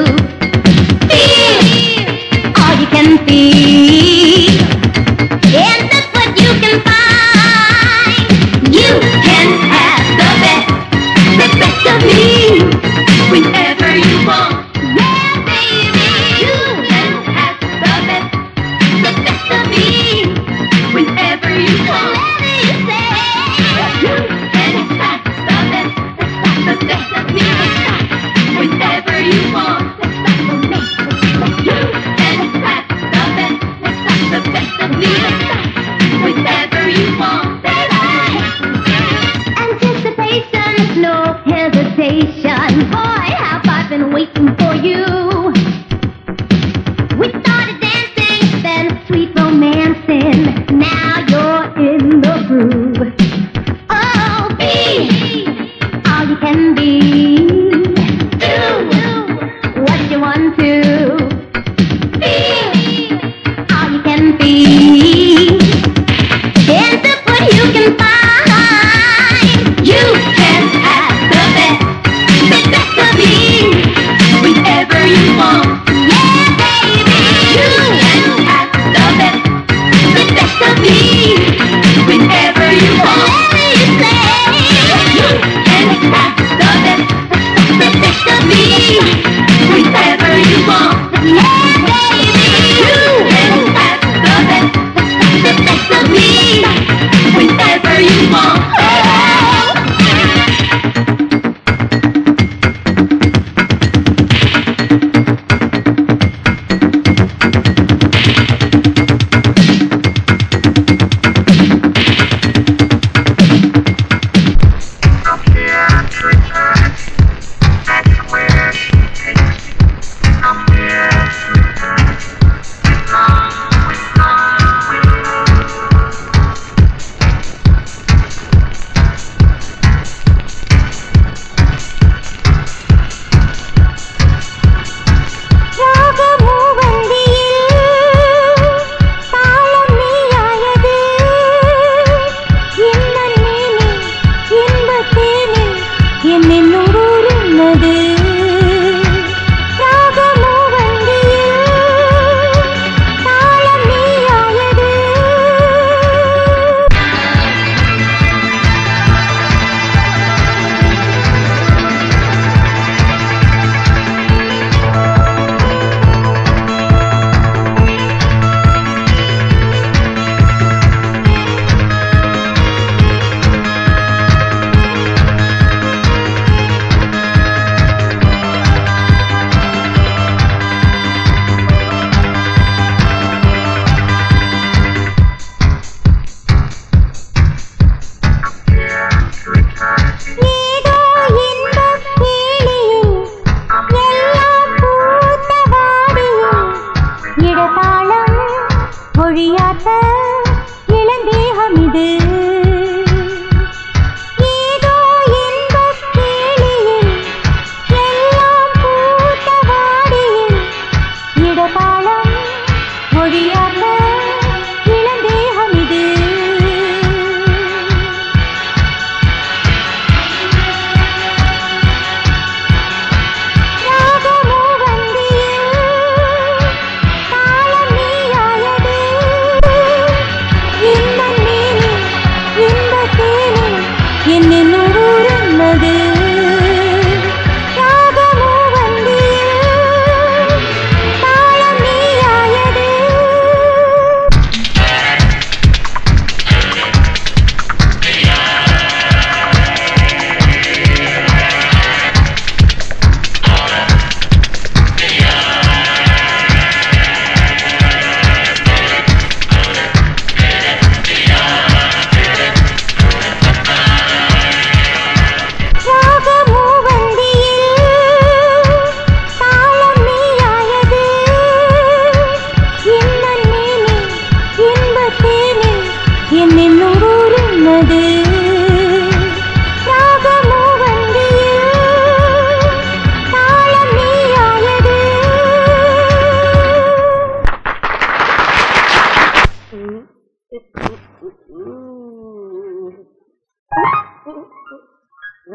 Feel all you can feel. And that's what you can find. You can have the best, the best of me.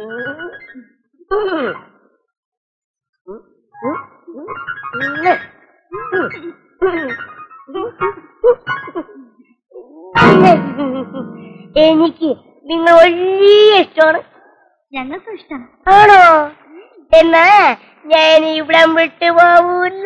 എനിക്ക് നിങ്ങൾ വലിയ ഇഷ്ടമാണ് ഞങ്ങൾക്കും ഇഷ്ടമാണ് ആണോ എന്നാ ഞാൻ ഇവിടം വിട്ടു പോവൂല്ല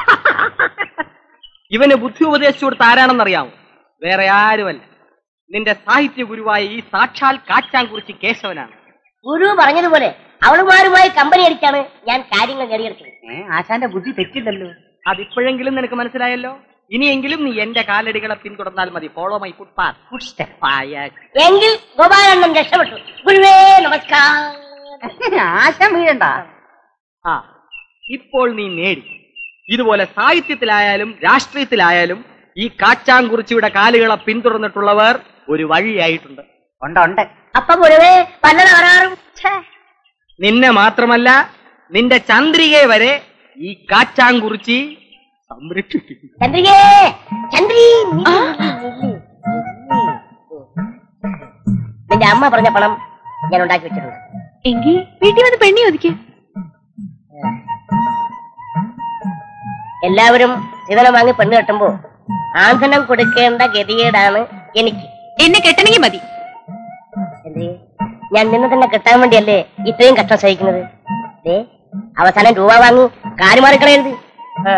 ഇവന് ബുദ്ധി ഉപദേശിച്ചു കൊടുത്ത ആരാണെന്നറിയാമോ വേറെ ആരുമല്ല നിന്റെ സാഹിത്യ ഗുരുവായ ഈ സാക്ഷാൽ കാച്ചാൻകുറിച്ച് കേശവനാണ് ഗുരു പറഞ്ഞതുപോലെ അവളുമാരുമായി കമ്പനി അടിച്ചാണ് ഞാൻ കാര്യങ്ങൾ നേടിയെടുത്തത് ആശാന്റെ ബുദ്ധി തെറ്റില്ലല്ലോ അതിപ്പോഴെങ്കിലും നിനക്ക് മനസ്സിലായല്ലോ ഇനിയെങ്കിലും നീ എന്റെ കാലടികളെ പിന്തുടർന്നാൽ മതി follow my footpath footstep എങ്കിൽ ഗോപാലണ്ണൻ രക്ഷപ്പെട്ടു ഗുരുവേ നമസ്കാരം ആശം വീഴണ്ട ആ ഇപ്പോൾ നീ നേടി ഇതുപോലെ സാഹിത്യത്തിലായാലും രാഷ്ട്രീയത്തിലായാലും ഈ കാച്ചാങ്കുറിച്ചിയുടെ കാലുകളെ പിന്തുടർന്നിട്ടുള്ളവർ ഒരു വഴിയായിട്ടുണ്ട് ഉണ്ട് ഉണ്ട് അപ്പൊ ഗുരുവേ പല തകരാറും നിന്നെ മാത്രമല്ല നിന്റെ ചന്ദ്രികയെ വരെ ഈ കാച്ചാങ്കുറിച്ചി സംരക്ഷിക്കും ചന്ദ്രികേ ചന്ദ്രി നില്ല്, നില്ല്, നില്ല്. നിന്റെ അമ്മ പറഞ്ഞ പണം ഞാൻ ഉണ്ടാക്കി വെച്ചിട്ടുണ്ട് എങ്കിൽ വീട്ടിൽ വന്ന് പെണ്ണി ഒതുക്കി എല്ലാവരും സ്ത്രീധനം വാങ്ങി പെണ്ണ് കെട്ടുമ്പോ ആന്ധനം കൊടുക്കേണ്ട ഗതികേടാണ് എനിക്ക് എന്നെ കെട്ടണമെങ്കിൽ മതി എന്തേ ഞാൻ നിന്നെ തന്നെ കെട്ടാൻ വേണ്ടിയല്ലേ ഇത്രയും കഷ്ടം സഹിക്കുന്നത് ദേ അവസാനം രൂപ വാങ്ങി കാല് മാറിക്കളയരുത് ആ.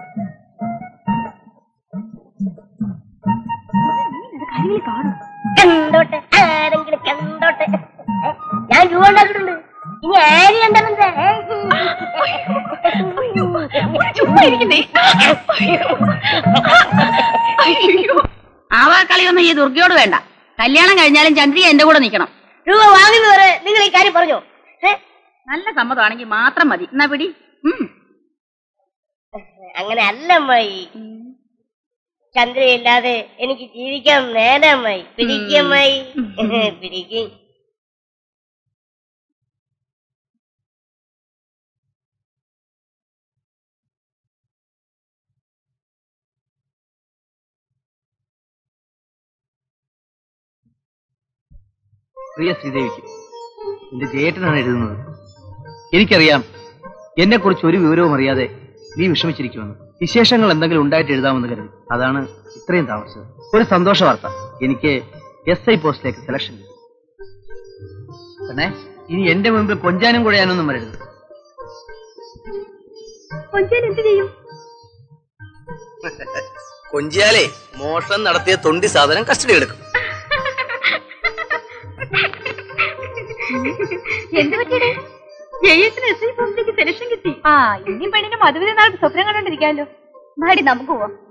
കണ്ടോട്ടെ ആരെങ്കിലും കണ്ടോട്ടെ ഏ, ഞാൻ രൂപ ഉണ്ടാക്കിയിട്ടുണ്ട് ഇനി ആര് കണ്ടാലെന്താ ഏ? ആവാ കളിയൊന്നും ഈ ദുർഗയോട് വേണ്ട കല്യാണം കഴിഞ്ഞാലും ചന്ദ്രിക എന്റെ കൂടെ നിൽക്കണം രൂപ വാങ്ങുന്നവരെ നിങ്ങൾ ഈ കാര്യം പറഞ്ഞോ ഏ? നല്ല സമ്മതമാണെങ്കിൽ മാത്രം മതി എന്നാ പിടി ഉം. അങ്ങനെ അല്ല അമ്മായി ചന്ദ്രയില്ലാതെ എനിക്ക് ജീവിക്കാൻ നേരമായി പിടിക്കമ്മായി പിടിക്കും പ്രിയ ശ്രീദേവിക്ക് എന്റെ ജയേട്ടനാണ് എഴുതുന്നത് എനിക്കറിയാം എന്നെ കുറിച്ച് ഒരു വിവരവും അറിയാതെ നീ വിഷമിച്ചിരിക്കുമെന്ന് വിശേഷങ്ങൾ എന്തെങ്കിലും ഉണ്ടായിട്ട് എഴുതാമെന്ന് കരുതി അതാണ് ഇത്രയും താമസിച്ചത് ഒരു സന്തോഷ വാർത്ത എനിക്ക് എസ് ഐ പോസ്റ്റിലേക്ക് സെലക്ഷൻ കിട്ടി പിന്നെ ഇനി എന്റെ മുമ്പിൽ കൊഞ്ചാനും കുഴയാനൊന്നും വരരുത് കൊഞ്ചാൻ എന്ത് ചെയ്യും കൊഞ്ചിയാലേ മോഷണം നടത്തിയ തൊണ്ടി സാധനം കസ്റ്റഡി എടുക്കും എന്ത് പറ്റിയടേ ജയത്തിന് എസ് ഐ പോസ്റ്റിലേക്ക് സെലക്ഷൻ കിട്ടി ആ ഇനിയും പെണ്ണിന് മധുവിനെ നാളെ സ്വപ്നം കണ്ടോണ്ടിരിക്കാമല്ലോ നാടി നമുക്ക് പോവാം വാ.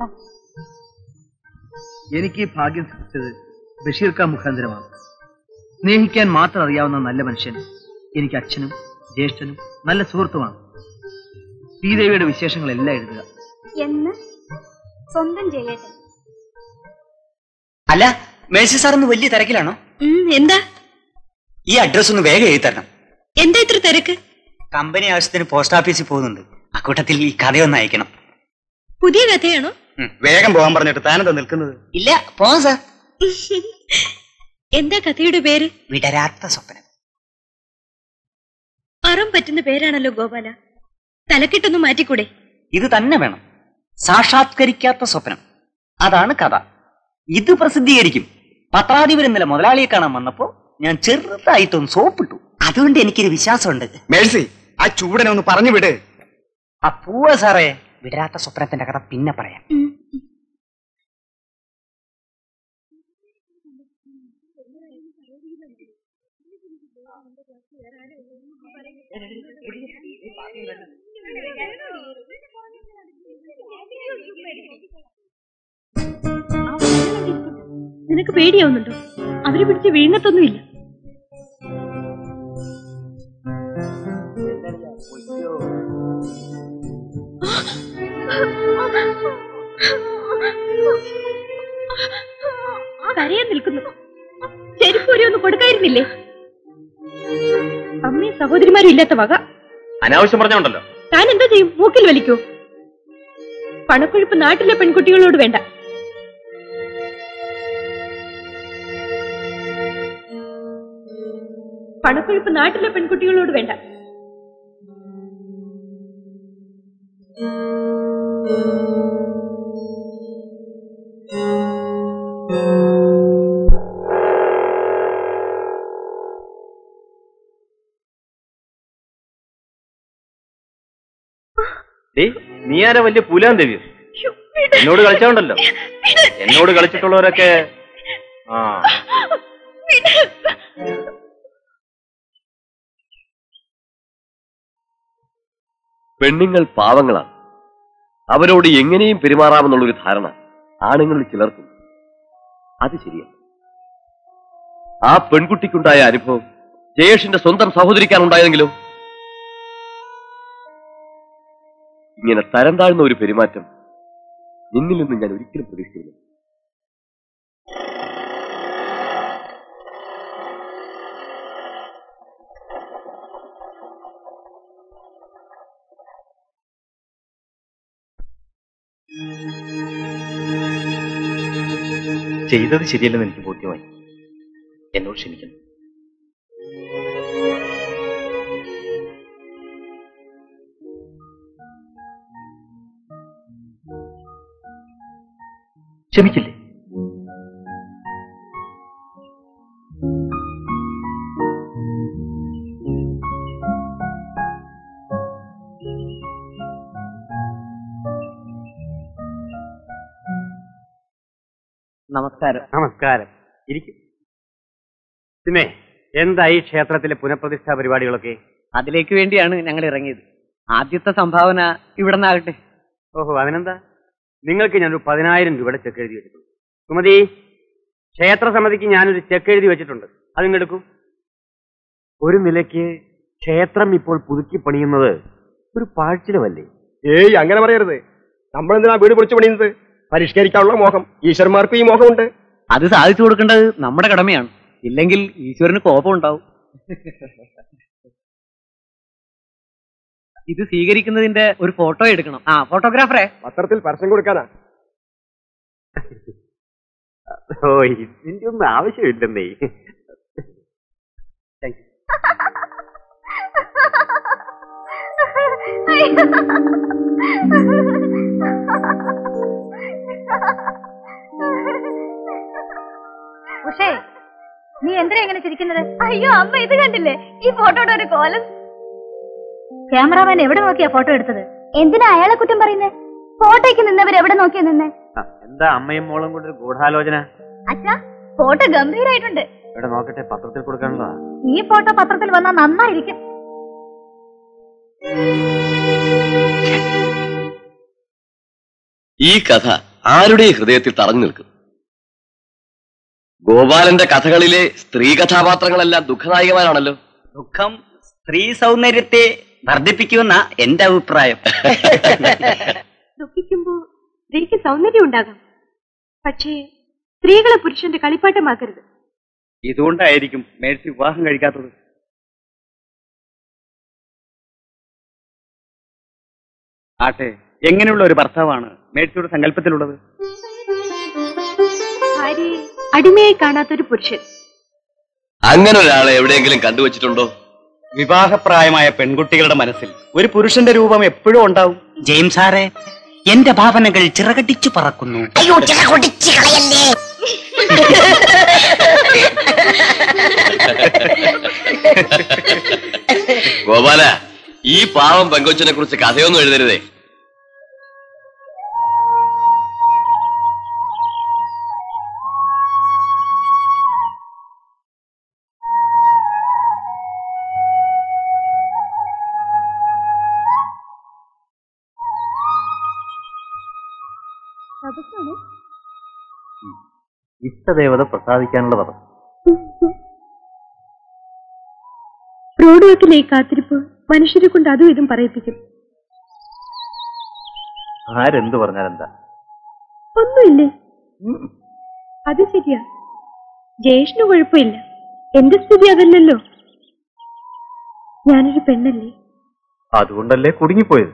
എനിക്ക് ഈ ഭാഗ്യം സിദ്ധിച്ചത് ബഷീർ ഖാൻ മുഖാന്തരമാണ് സ്നേഹിക്കാൻ മാത്രം അറിയാവുന്ന നല്ല മനുഷ്യൻ എനിക്ക് അച്ഛനും ജ്യേഷ്ഠനും നല്ല സുഹൃത്തുമാണ് ശ്രീദേവിയുടെ വിശേഷങ്ങളെല്ലാം എഴുതുക എന്ന് സ്വന്തം ചെയ്യട്ടെ അല്ല മേഴ്സി സാർ ഒന്ന് വലിയ തിരക്കിലാണോ എന്താ ഈ അഡ്രസ് ഒന്ന് വേഗം എഴുതി തരണം എന്താ ഇത്ര തിരക്ക് കമ്പനി ആവശ്യത്തിന് പോസ്റ്റ് ഓഫീസിൽ പോകുന്നുണ്ട് അക്കൂട്ടത്തിൽ ഈ കഥയൊന്ന് അയക്കണം പുതിയ കഥയാണോ വേഗം പോകാൻ പറഞ്ഞിട്ട് താനെന്താ നിൽക്കുന്നത് ഇല്ല പോകാം സാർ എന്താ കഥയുടെ പേര് വിടരാത്ത സ്വപ്നം അറം പറ്റുന്ന പേരാണല്ലോ ഗോപാല തലക്കെട്ടൊന്ന് മാറ്റിക്കൂടെ ഇത് തന്നെ വേണം സാക്ഷാത്കരിക്കാത്ത സ്വപ്നം അതാണ് കഥ ഇത് പ്രസിദ്ധീകരിക്കും പത്രാധിപർ ഇന്നലെ മുതലാളിയെ കാണാൻ വന്നപ്പോ ഞാൻ ചെറുതായിട്ടൊന്ന് സോപ്പിട്ടു അതുകൊണ്ട് എനിക്കൊരു വിശ്വാസമുണ്ട് മേഴ്സി ആ ചൂടനെ ഒന്ന് പറഞ്ഞു വിട് ആ പൂവ സാറേ വിടരാത്ത സ്വപ്നത്തിന്റെ കഥ പിന്നെ പറയാം നിനക്ക് പേടിയാവുന്നുണ്ടോ അവരെ പിടിച്ച് വിഴുങ്ങത്തൊന്നുമില്ല കരയാൻ നിൽക്കുന്നു ചെരുപ്പ് ഒരു ഒന്ന് കൊടുക്കായിരുന്നില്ലേ അമ്മയും സഹോദരിമാരും ഇല്ലാത്ത വക അനാവശ്യം പറഞ്ഞോണ്ടല്ലോ താൻ എന്താ ചെയ്യും മൂക്കിൽ വലിക്കോ പണക്കൊഴുപ്പ് നാട്ടിലെ പെൺകുട്ടികളോട് വേണ്ട പണക്കൊഴുപ്പ് നാട്ടിലെ പെൺകുട്ടികളോട് വേണ്ട ഡേയ് നീ ആരാ വലിയ പുലാൻ ദേവിയോ എന്നോട് കളിച്ചോണ്ടല്ലോ എന്നോട് കളിച്ചിട്ടുള്ളവരൊക്കെ ആ പെണ്ണുങ്ങൾ പാവങ്ങളാണ് അവരോട് എങ്ങനെയും പെരുമാറാമെന്നുള്ളൊരു ധാരണ ആണുങ്ങളിൽ ചിലർക്കും അത് ശരിയാണ് ആ പെൺകുട്ടിക്കുണ്ടായ അനുഭവം ജയേഷിന്റെ സ്വന്തം സഹോദരിക്കാനുണ്ടായെങ്കിലോ ഇങ്ങനെ തരം താഴ്ന്ന ഒരു പെരുമാറ്റം നിന്നിൽ നിന്ന് ഞാൻ ഒരിക്കലും പ്രതീക്ഷിച്ചില്ല ചെയ്തത് ശരിയല്ലെന്ന് എനിക്ക് ബോധ്യമായി എന്നോട് ക്ഷമിക്കുന്നു ക്ഷമിക്കില്ലേ നമസ്കാരം നമസ്കാരം ഇരിക്കും പിന്നെ എന്തായി ക്ഷേത്രത്തിലെ പുനഃപ്രതിഷ്ഠാ പരിപാടികളൊക്കെ അതിലേക്ക് വേണ്ടിയാണ് ഞങ്ങൾ ഇറങ്ങിയത് ആദ്യത്തെ സംഭാവന ഇവിടെ നിന്നാകട്ടെ ഓഹോ അതിനെന്താ നിങ്ങൾക്ക് ഞാനൊരു പതിനായിരം രൂപയുടെ ചെക്ക് എഴുതി വെച്ചിട്ടുണ്ട് സുമതി ക്ഷേത്ര സമിതിക്ക് ഞാനൊരു ചെക്ക് എഴുതി വെച്ചിട്ടുണ്ട് അതിങ്ങെടുക്കൂ ഒരു നിലയ്ക്ക് ക്ഷേത്രം ഇപ്പോൾ പുതുക്കി പണിയുന്നത് ഒരു പാഴ്ചിലവല്ലേ ഏയ് അങ്ങനെ പറയരുത് നമ്മൾ എന്തിനാ വീട് പൊളിച്ചു പണിയുന്നത് പരിഷ്കരിക്കാനുള്ള മോഹം ഈശ്വരന്മാർക്കും ഈ മോഹമുണ്ട് അത് സാധിച്ചു കൊടുക്കേണ്ടത് നമ്മുടെ കടമയാണ് ഇല്ലെങ്കിൽ ഈശ്വരന് കോപം ഉണ്ടാവും ഇത് സ്വീകരിക്കുന്നതിന്റെ ഒരു ഫോട്ടോ എടുക്കണം ആ ഫോട്ടോഗ്രാഫറെ പത്രത്തിൽ പരസ്യം കൊടുക്കാനാ ഓ ഇതിന്റെ ഒന്നും ആവശ്യമില്ലെന്നേ ഉഷേ നീ എന്തിനാ ഇങ്ങനെ ചിരിക്കുന്നത് അയ്യോ അമ്മ ഇത് കണ്ടില്ലേ ഈ ഫോട്ടോയുടെ ഒരു കോലം ക്യാമറാമാൻ എവിടെ നോക്കിയാ ഫോട്ടോ എടുത്തത് എന്തിനാ അയാളെ കുറ്റം പറയുന്നേ ഫോട്ടോയ്ക്ക് നിന്നവർ എവിടെ നോക്കിയാ നിന്നേ ആ, എന്താ അമ്മയും മോളും കൂടെ ഒരു ഗൂഢാലോചന അച്ഛാ ഫോട്ടോ ഗംഭീരായിട്ടുണ്ട് ഇവിടെ നോക്കട്ടെ പത്രത്തിൽ കൊടുക്കാനുള്ളതാ ഈ ഫോട്ടോ പത്രത്തിൽ വന്നാൽ നന്നായിരിക്കും ഈ കഥ ആരുടെ ഹൃദയത്തിൽ തറഞ്ഞു നിൽക്കും ഗോപാലന്റെ കഥകളിലെ സ്ത്രീ കഥാപാത്രങ്ങളെല്ലാം ദുഃഖനായികമാരാണല്ലോ ദുഃഖം സ്ത്രീ സൗന്ദര്യത്തെ വർദ്ധിപ്പിക്കുമെന്ന എന്റെ അഭിപ്രായം ദുഃഖിക്കുമ്പോ സ്ത്രീക്ക് സൗന്ദര്യം ഉണ്ടാകാം പക്ഷേ സ്ത്രീകളെ പുരുഷന്റെ കളിപ്പാട്ടമാക്കരുത് ഇതുകൊണ്ടായിരിക്കും മേഴ്സി വിവാഹം കഴിക്കാത്തത് ആട്ടെ എങ്ങനെയുള്ള ഒരു ഭർത്താവാണ് മേഴ്സിയുടെ സങ്കല്പത്തിലുള്ളത് ഭാര്യയെ അടിമയായി കാണാത്തൊരു പുരുഷൻ അങ്ങനെ ഒരാളെ എവിടെയെങ്കിലും കണ്ടുവച്ചിട്ടുണ്ടോ വിവാഹപ്രായമായ പെൺകുട്ടികളുടെ മനസ്സിൽ ഒരു പുരുഷന്റെ രൂപം എപ്പോഴും ഉണ്ടാവും ജെയിംസ് സാറെ എന്റെ ഭാവനകൾ ചിറകടിച്ചു പറക്കുന്നു അയ്യോ ചിറകൊടിച്ച് കളയല്ലേ ഗോപാല ഈ പാവം പെങ്കൊച്ചിനെ കുറിച്ച് കഥയൊന്നും എഴുതരുതേ ഇഷ്ടദേവത പ്രസാദിക്കാനുള്ള പദം റോഡ് വക്കിലെ ഈ കാത്തിരിപ്പ് മനുഷ്യരെ കൊണ്ട് അതും ഇതും പറയിപ്പിക്കും ആരെന്ത് പറഞ്ഞാലെന്താ ഒന്നുമില്ലേ അത് ശരിയാ ജയേഷിന് കുഴപ്പമില്ല എന്റെ സ്ഥിതി അതല്ലല്ലോ ഞാനൊരു പെണ്ണല്ലേ അതുകൊണ്ടല്ലേ കുടുങ്ങിപ്പോയത്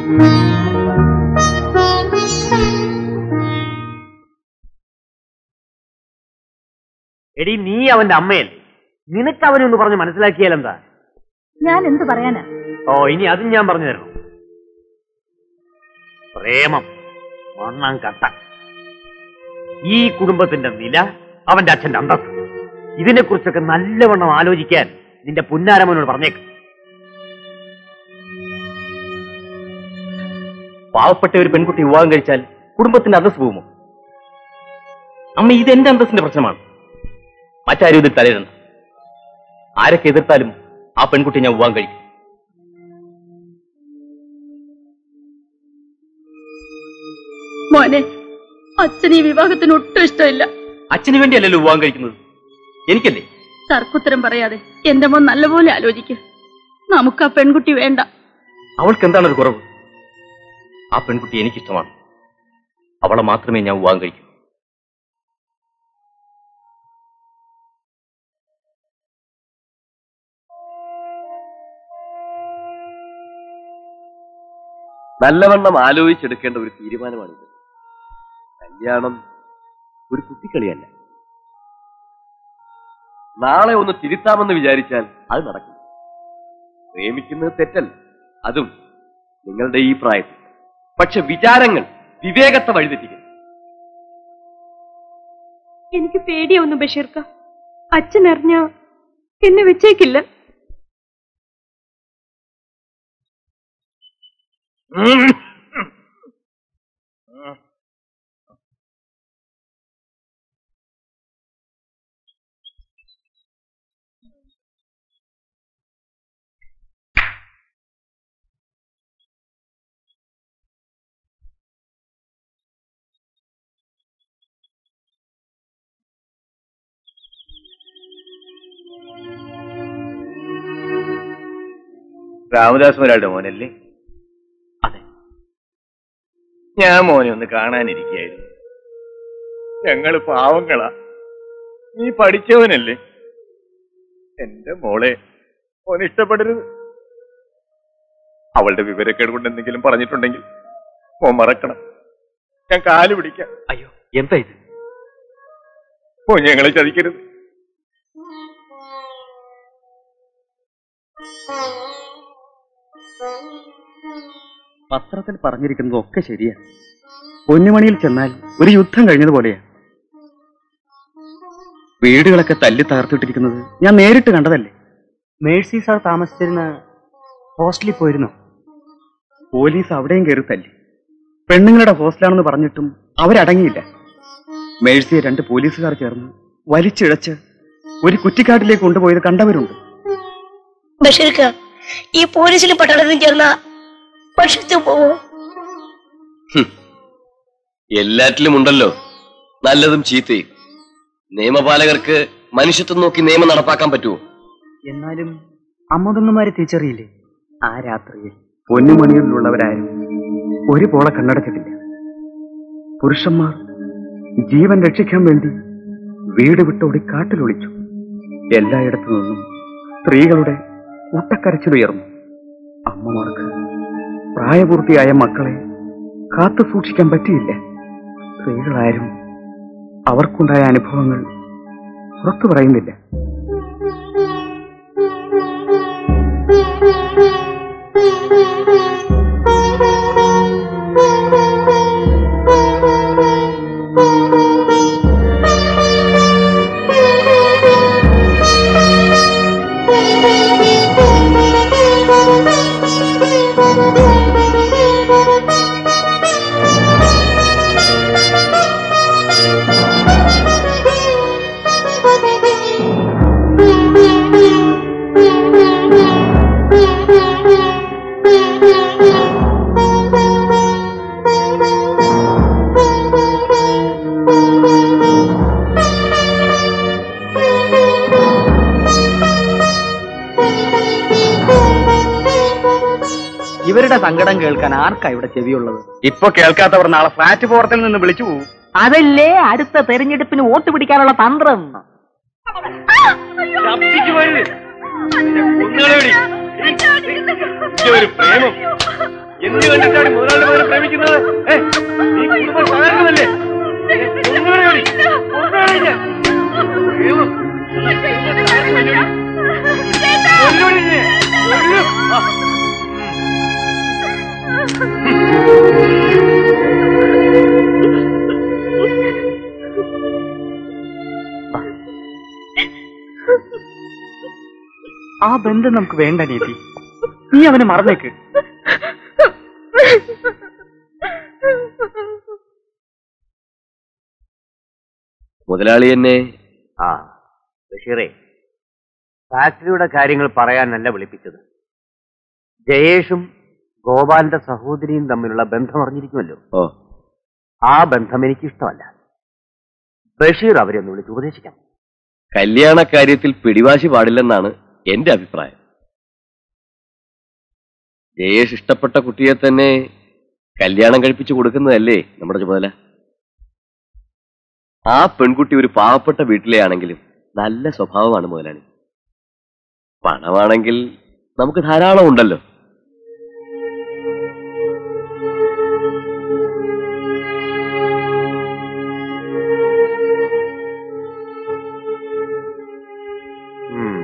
എടി നീ അവന്റെ അമ്മയല്ലേ നിനക്ക് അവനെ ഒന്ന് പറഞ്ഞ് മനസ്സിലാക്കിയാൽ എന്താ ഞാൻ എന്ത് പറയാനാ ഓ ഇനി അതും ഞാൻ പറഞ്ഞു തരണം പ്രേമം മണ്ണാൻ കട്ട ഈ കുടുംബത്തിന്റെ നില അവന്റെ അച്ഛന്റെ അന്തസ് ഇതിനെക്കുറിച്ചൊക്കെ നല്ലവണ്ണം ആലോചിക്കാൻ നിന്റെ പുന്നാരമ്മനോട് പറഞ്ഞേക്ക് പാവപ്പെട്ട ഒരു പെൺകുട്ടി വിവാഹം കഴിച്ചാൽ കുടുംബത്തിന്റെ അന്തസ് പോകുമോ അമ്മ ഇത് എന്റെ അന്തസ്സിന്റെ പ്രശ്നമാണ് മറ്റാരും ഇതിൽ തലയിടണ്ട ആരൊക്കെ എതിർത്താലും ആ പെൺകുട്ടി ഞാൻ വിവാഹം കഴിക്കും മോനെ അച്ഛന് ഈ വിവാഹത്തിന് ഒട്ടും ഇഷ്ടമില്ല അച്ഛന് വേണ്ടിയല്ലല്ലോ വിവാഹം കഴിക്കുന്നത് എനിക്കല്ലേ തർക്കുത്തരം പറയാതെ എന്റെ മോൻ നല്ലപോലെ ആലോചിക്ക് നമുക്ക് ആ പെൺകുട്ടി വേണ്ട അവൾക്ക് എന്താണ് ഒരു കുറവ് ആ പെൺകുട്ടി എനിക്കിഷ്ടമാണ് അവളെ മാത്രമേ ഞാൻ വിവാഹം കഴിക്കൂ നല്ലവണ്ണം ആലോചിച്ചെടുക്കേണ്ട ഒരു തീരുമാനമാണിത് കല്യാണം ഒരു കുട്ടിക്കളിയല്ല നാളെ ഒന്ന് തിരുത്താമെന്ന് വിചാരിച്ചാൽ അത് നടക്കും പ്രേമിക്കുന്നത് തെറ്റല്ല അതും നിങ്ങളുടെ ഈ പ്രായത്തിൽ പക്ഷെ വിചാരങ്ങൾ വിവേകത്തെ വഴിതെറ്റിക്കും എനിക്ക് പേടിയാവുന്നു ബഷീർക്ക അച്ഛൻ അറിഞ്ഞ എന്നെ വെച്ചേക്കില്ല രാമദാസ് മുരാളുടെ മോനല്ലേ അതെ ഞാൻ മോനെ ഒന്ന് കാണാനിരിക്കായിരുന്നു ഞങ്ങള് പാവങ്ങളാ നീ പഠിച്ചവനല്ലേ എന്റെ മോളെ മോൻ ഇഷ്ടപ്പെടരുത് അവളുടെ വിവരക്കേട് കൊണ്ട് എന്തെങ്കിലും പറഞ്ഞിട്ടുണ്ടെങ്കിൽ മോൻ മറക്കണം ഞാൻ കാല് പിടിക്കാം അയ്യോ എന്താ ഇത് മോൻ ഞങ്ങളെ ചതിക്കരുത് പത്രത്തിൽ പറഞ്ഞിരിക്കുന്നതൊക്കെ ശരിയാ പൊന്നുമണിയിൽ ചെന്നാൽ ഒരു യുദ്ധം കഴിഞ്ഞതുപോലെയാ വീടുകളൊക്കെ തല്ലി തകർത്തിട്ടിരിക്കുന്നത് ഞാൻ നേരിട്ട് കണ്ടതല്ലേ മേഴ്സി സാർ താമസിച്ചിരുന്ന ഹോസ്റ്റലിൽ പോയിരുന്നു പോലീസ് അവിടെയും കയറി തല്ലി പെണ്ണുങ്ങളുടെ ഹോസ്റ്റലാണെന്ന് പറഞ്ഞിട്ടും അവരടങ്ങിയില്ല മേഴ്സിയെ രണ്ട് പോലീസുകാർ ചേർന്ന് വലിച്ചിഴച്ച് ഒരു കുറ്റിക്കാട്ടിലേക്ക് കൊണ്ടുപോയത് കണ്ടവരുണ്ട് ബഷീർക്ക ഈ പോലീസിലും പട്ടാളത്തിലും ചേർന്ന പക്ഷത്ത് പോവോ എല്ലാറ്റിലും ഉണ്ടല്ലോ നല്ലതും ചീത്തയും നിയമപാലകർക്ക് മനുഷ്യത്വം നോക്കി നിയമം നടപ്പാക്കാൻ പറ്റുമോ എന്നാലും അമ്മതൊന്നുമാരെ തിരിച്ചറിയില്ലേ ആ രാത്രിയിൽ പൊന്നുമണിയിലുള്ളവരാരും ഒരു പോള കണ്ണടച്ചിട്ടില്ല പുരുഷന്മാർ ജീവൻ രക്ഷിക്കാൻ വേണ്ടി വീട് വിട്ടോടി കാട്ടിലൊളിച്ചു എല്ലായിടത്തു നിന്നും സ്ത്രീകളുടെ കൂട്ടക്കരച്ചിലുയർന്നു അമ്മമാർക്ക് പ്രായപൂർത്തിയായ മക്കളെ കാത്തു സൂക്ഷിക്കാൻ പറ്റിയില്ല സ്ത്രീകളാരും അവർക്കുണ്ടായ അനുഭവങ്ങൾ പുറത്തു പറയുന്നില്ല ഇവരുടെ സങ്കടം കേൾക്കാൻ ആർക്കാ ഇവിടെ ചെവിയുള്ളത് ഇപ്പൊ കേൾക്കാത്തവർ നാളെ ഫ്ലാറ്റ് പുറത്തിൽ നിന്ന് വിളിച്ചു പോകും അതല്ലേ അടുത്ത തെരഞ്ഞെടുപ്പിന് വോട്ട് പിടിക്കാനുള്ള തന്ത്രം ഒരു പ്രേമം എന്ത് കണ്ടിട്ടാണ് മുതലാളി മകനെ പ്രേമിക്കുന്നത് ഏ, നീ കുടുംബം തകർക്കുന്നല്ലേ ഏ, കൊന്നുകളെ ഓടി. കൊന്നുകളെ ഞാൻ. ദൈവം. കൊല്ലുവടി നീ. കൊല്ലു. ആ. ആ ബന്ധം നമുക്ക് വേണ്ട നീതി നീ അവനെ മറന്നേക്ക് മുതലാളി എന്നെ ആ ബഷീറേ ഫാക്ടറിയുടെ കാര്യങ്ങൾ പറയാനല്ല വിളിപ്പിച്ചത് ജയേഷും ഗോപാലിന്റെ സഹോദരിയും തമ്മിലുള്ള ബന്ധം അറിഞ്ഞിരിക്കുമല്ലോ ഓ ആ ബന്ധം എനിക്ക് ഇഷ്ടമല്ല ബഷീർ അവരെ ഒന്ന് വിളിച്ച് ഉപദേശിക്കാം കല്യാണ കാര്യത്തിൽ പിടിവാശി പാടില്ലെന്നാണ് എന്റെ അഭിപ്രായം ജയേഷ് ഇഷ്ടപ്പെട്ട കുട്ടിയെ തന്നെ കല്യാണം കഴിപ്പിച്ചു കൊടുക്കുന്നതല്ലേ നമ്മുടെ ചുമതല ആ പെൺകുട്ടി ഒരു പാവപ്പെട്ട വീട്ടിലെ ആണെങ്കിലും നല്ല സ്വഭാവമാണ് മുതലാളി പണമാണെങ്കിൽ നമുക്ക് ധാരാളം ഉണ്ടല്ലോ ഉം.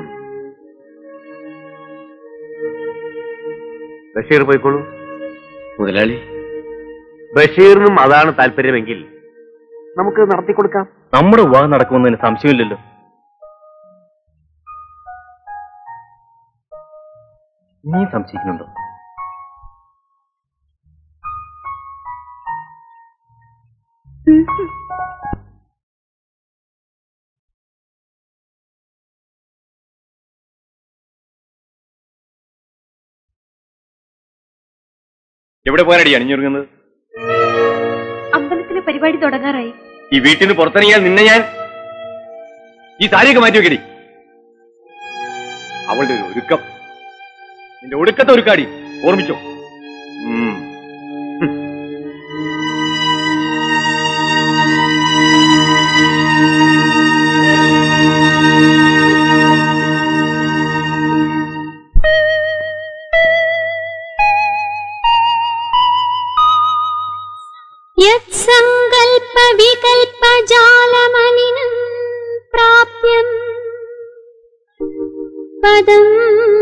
ബഷീർ പോയിക്കോളൂ മുതലാളി ബഷീറിനും അതാണ് താല്പര്യമെങ്കിൽ നമുക്ക് നടത്തിക്കൊടുക്കാം നമ്മുടെ വിവാഹം നടക്കുമെന്നതിന് സംശയമില്ലല്ലോ നീ സംശയിക്കുന്നുണ്ടോ എവിടെ പോകാനടി അണിഞ്ഞൊരുങ്ങുന്നത് അമ്പലത്തിലെ പരിപാടി തുടങ്ങാറായി ഈ വീട്ടിൽ നിന്ന് പുറത്തിറങ്ങിയാൽ നിന്നെ ഞാൻ ഈ സാരിയൊക്കെ മാറ്റി വെക്കടി അവളുടെ ഒരു ഒരുക്കം നിന്റെ ഒടുക്കത്തെ ഒരുക്കാടി ഓർമ്മിച്ചോ ഉം. यत्सङ्कल्पविकल्पजालमलिनम् प्राप्यम् पदम्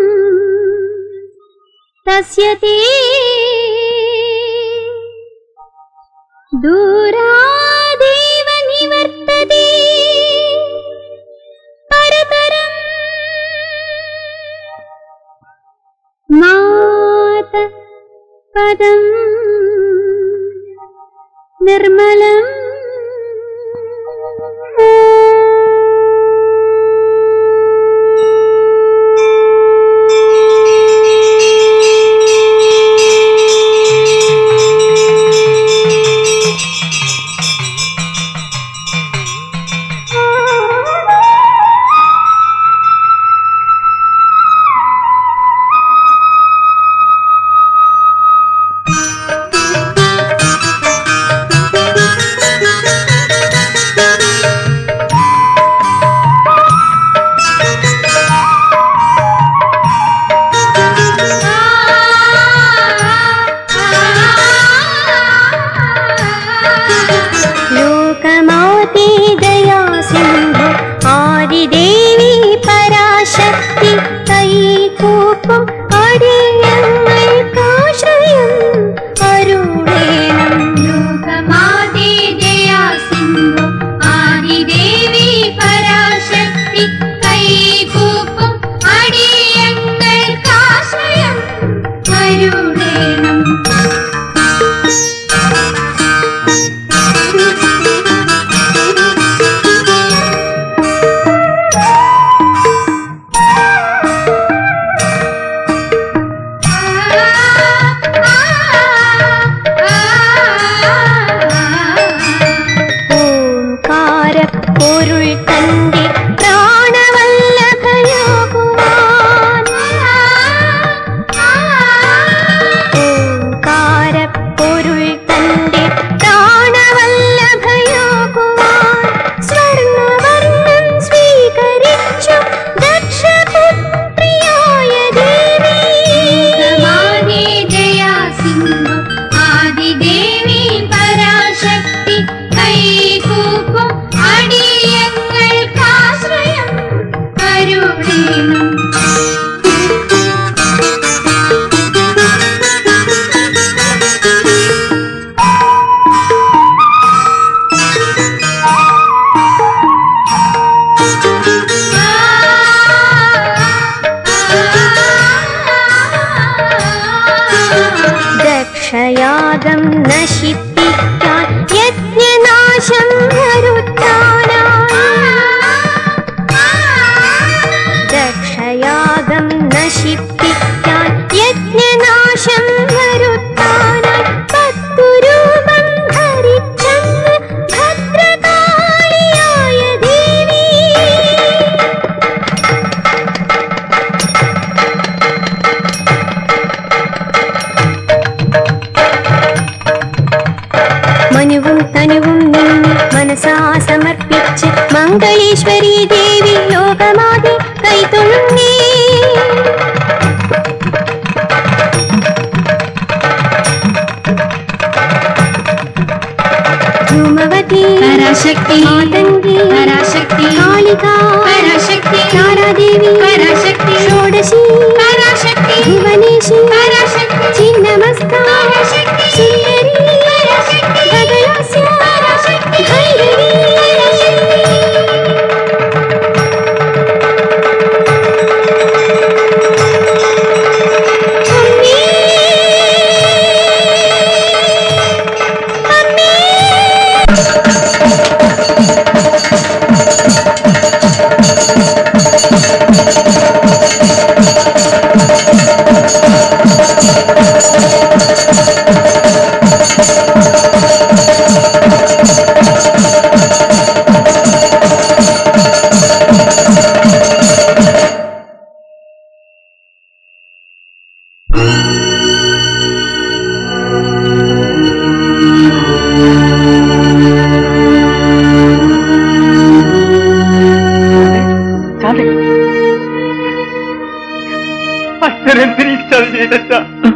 तस्य ते दूरादेव निवर्तते परतरम् मात पदम् निर्मलम् നശിപ്പിക്കാൻ യജ്ഞനാശം വരുത്താനായി ദക്ഷയാഗം നശിപ്പിക്കാൻ യജ്ഞനാശം വരുത്താനായി പത്തു രൂപം ധരിച്ചെന്ന് ഭദ്രകാളിയായ ദേവി മനുവും തനുവും നീ മനസാ സമർപ്പിച്ച് മംഗളേശ്വരി ദേവി ലോകമാകെ കൈതൊഴുന്നേ ധൂമവതി പരാശക്തി മാതംഗി പരാശക്തി കാളിക പരാശക്തി താരാദേവി പരാശക്തി ഷോഡശി പരാശക്തി ഭുവനേശി പരാശക്തി ചിന്നമസ്ത പരാശക്തി സുന്ദരി പരാശക്തി ഗഗനാസ്യ പരാശക്തി ഭൈരവി അച്ഛനെന്തിനീ ചതി ചെയ്തച്ച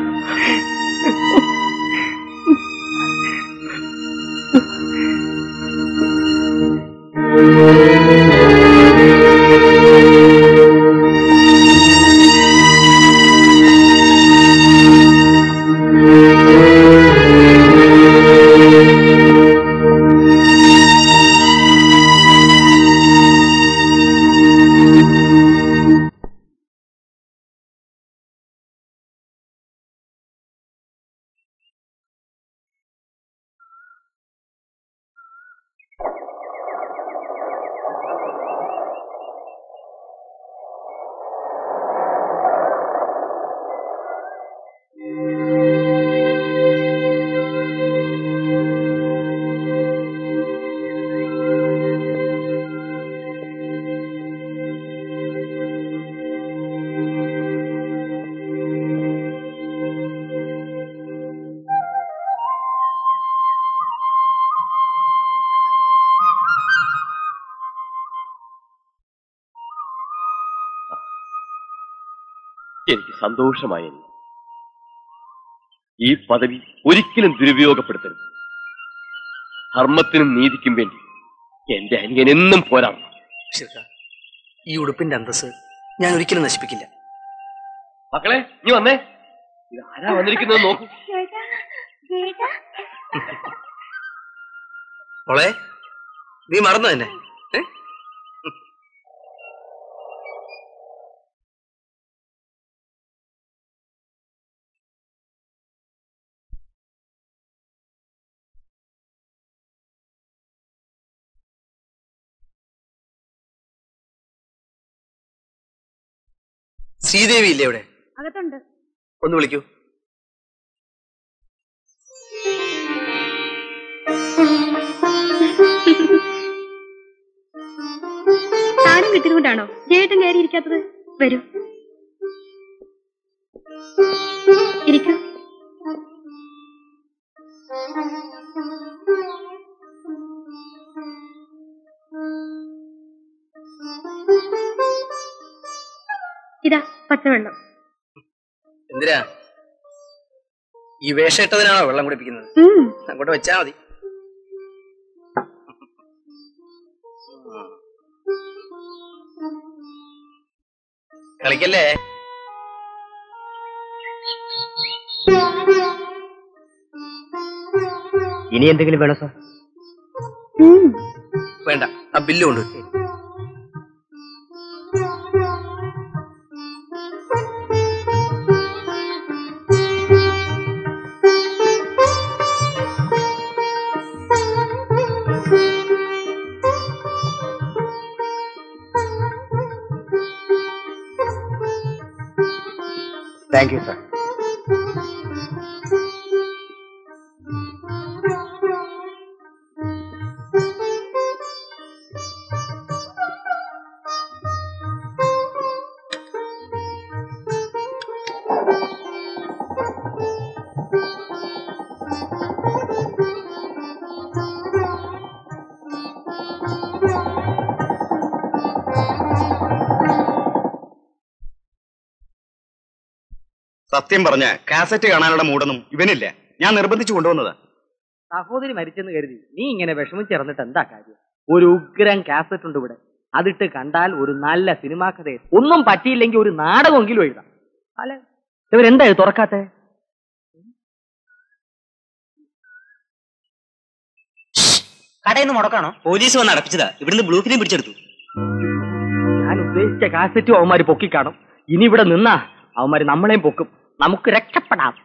എനിക്ക് സന്തോഷമായി അനിയ. ഈ പദവി ഒരിക്കലും ദുരുപയോഗപ്പെടുത്തരുത് ധർമ്മത്തിനും നീതിക്കും വേണ്ടി എന്റെ അനിയൻ എന്നും പോരാടണം ശിർക്ക, ഈ ഉടുപ്പിന്റെ അന്തസ് ഞാൻ ഒരിക്കലും നശിപ്പിക്കില്ല മക്കളെ നീ വന്നേ ഇത് ആരാ വന്നിരിക്കുന്നത് നോക്കൂ മോളെ നീ മറന്നു തന്നെ ഏ? ശ്രീദേവി ഇല്ലേ ഇവിടെ അകത്തുണ്ട് ഒന്ന് വിളിക്കൂ സ്ഥാനം കിട്ടിയതുകൊണ്ടാണോ ജയേട്ടൻ കയറിയിരിക്കാത്തത് വരൂ ഇരിക്കൂ ഇതാ പച്ചവെള്ളം എന്തിനാ ഈ വേഷയിട്ടതിനാണോ വെള്ളം കുടിപ്പിക്കുന്നത് ഉം. അങ്ങോട്ട് വെച്ചാ മതി കളിക്കല്ലേ ഇനി എന്തെങ്കിലും വേണോ സാർ വേണ്ട ആ ബില്ല് കൊണ്ട് താങ്ക് യു സാർ സത്യം പറഞ്ഞ കാസറ്റ് കാണാനുള്ള മൂടൊന്നും ഇവനില്ല ഞാൻ നിർബന്ധിച്ചു കൊണ്ടുവന്നതാ സഹോദരി മരിച്ചെന്ന് കരുതി നീ ഇങ്ങനെ വിഷമിച്ചിറന്നിട്ട് എന്താ കാര്യം ഒരു ഉഗ്രം കാസറ്റ് ഉണ്ട് ഇവിടെ അതിട്ട് കണ്ടാൽ ഒരു നല്ല സിനിമാ കഥ ഒന്നും പറ്റിയില്ലെങ്കിൽ ഒരു നാടകമെങ്കിലും എഴുതാം അല്ലെ ഇവരെന്താ ഇത് തുറക്കാത്തെ കടയിൽ നിന്ന് മുടക്കാണോ പോലീസ് വന്ന് അടപ്പിച്ചതാ ഇവിടുന്ന് ബ്ലൂ ഫിലിം പിടിച്ചെടുത്തു ഞാൻ ഉദ്ദേശിച്ച കാസറ്റും അവന്മാര് പൊക്കിക്കാണും ഇനി ഇവിടെ നിന്നാ അവന്മാര് നമ്മളെയും പൊക്കും നമുക്ക് രക്ഷപ്പെടാം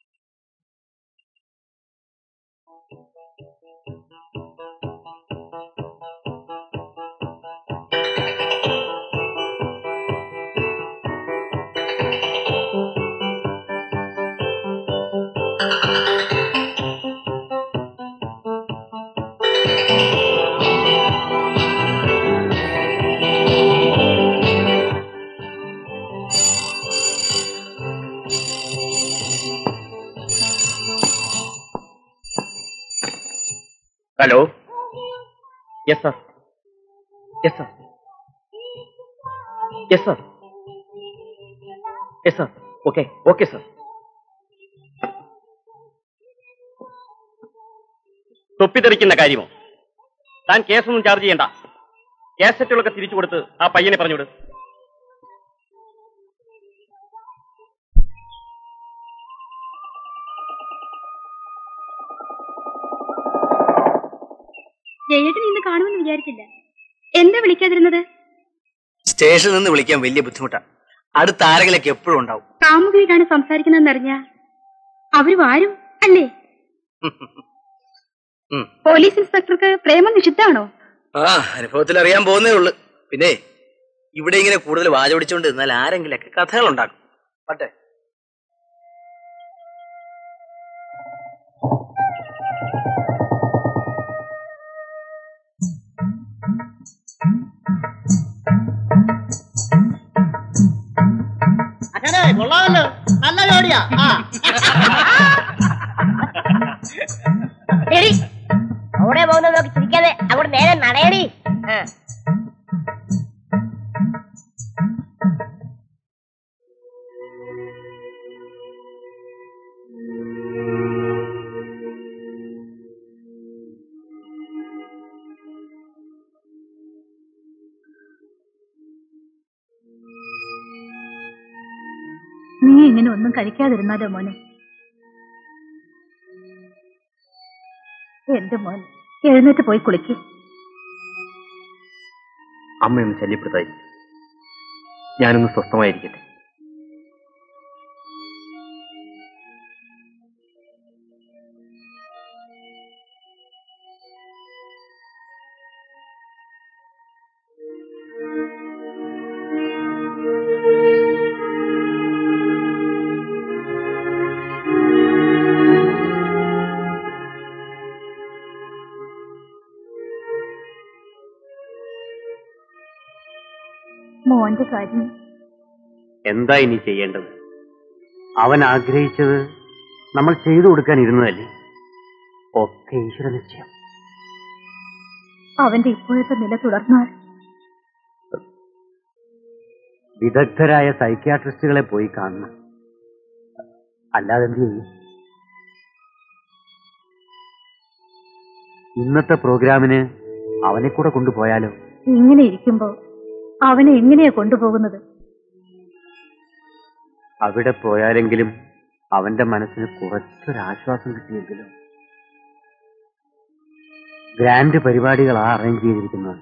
hello yes sir yes sir yes sir yes sir okay okay sir തൊപ്പിത്തെറിക്കുന്ന കാര്യമോ താൻ കേസൊന്നും ചാർജ് ചെയ്യണ്ട കാസറ്റുകളൊക്കെ തിരിച്ചു കൊടുത്ത് ആ പയ്യനെ പറഞ്ഞുവിട് ജയേട്ടൻ ഇന്ന് കാണുമെന്ന് വിചാരിച്ചില്ല എന്താ വിളിക്കാതിരുന്നത് സ്റ്റേഷനിൽ നിന്ന് വിളിക്കാൻ വലിയ ബുദ്ധിമുട്ടാ അടുത്ത ആരെങ്കിലൊക്കെ എപ്പോഴും ഉണ്ടാവും കാമുകിയിലാണ് സംസാരിക്കുന്നതെന്നറിഞ്ഞ അവരും ആരും അല്ലേ ഉം. പോലീസ് ഇൻസ്പെക്ടർക്ക് പ്രേമം നിഷിദ്ധാണോ ആ അനുഭവത്തിൽ അറിയാൻ പോകുന്നേ ഉള്ളു പിന്നെ ഇവിടെ ഇങ്ങനെ കൂടുതൽ വാചപിടിച്ചുകൊണ്ട് എന്നാൽ ആരെങ്കിലൊക്കെ കഥകൾ ഉണ്ടാക്കും പട്ടെ അങ്ങനെ കൊള്ളാമല്ലോ നല്ല ജോഡിയാ ആ എടി അവിടെ പോകുന്നത് നോക്കി ചിരിക്കാതെ അങ്ങോട്ട് നേരെ നടയടി ആ. നീ ഇങ്ങനെ ഒന്നും കഴിക്കാതിരുന്നാലോ മോനെ എന്റെ മോൻ എഴുന്നേറ്റ് പോയി കുളിക്ക് അമ്മയൊന്ന് ശല്യപ്പെടുത്തായിരിക്കും ഞാനൊന്ന് സ്വസ്ഥമായിരിക്കട്ടെ മോന്റെ കാര്യം എന്താ ഇനി ചെയ്യേണ്ടത് അവൻ ആഗ്രഹിച്ചത് നമ്മൾ ചെയ്തു കൊടുക്കാൻ ഇരുന്നതല്ലേ ഒക്കെ ഈശ്വര നിശ്ചയം അവന്റെ ഇപ്പോഴത്തെ നില തുടർന്നാൽ വിദഗ്ധരായ സൈക്യാട്രിസ്റ്റുകളെ പോയി കാണണം അല്ലാതെ എന്ത് ചെയ്യും ഇന്നത്തെ പ്രോഗ്രാമിന് അവനെ കൂടെ കൊണ്ടുപോയാലോ ഇങ്ങനെ ഇരിക്കുമ്പോ അവനെ എങ്ങനെയാ കൊണ്ടുപോകുന്നത് അവിടെ പോയാലെങ്കിലും അവന്റെ മനസ്സിന് കുറച്ചൊരാശ്വാസം കിട്ടിയെങ്കിലും ഗ്രാൻഡ് പരിപാടികളാ അറേഞ്ച് ചെയ്തിരിക്കുന്നത്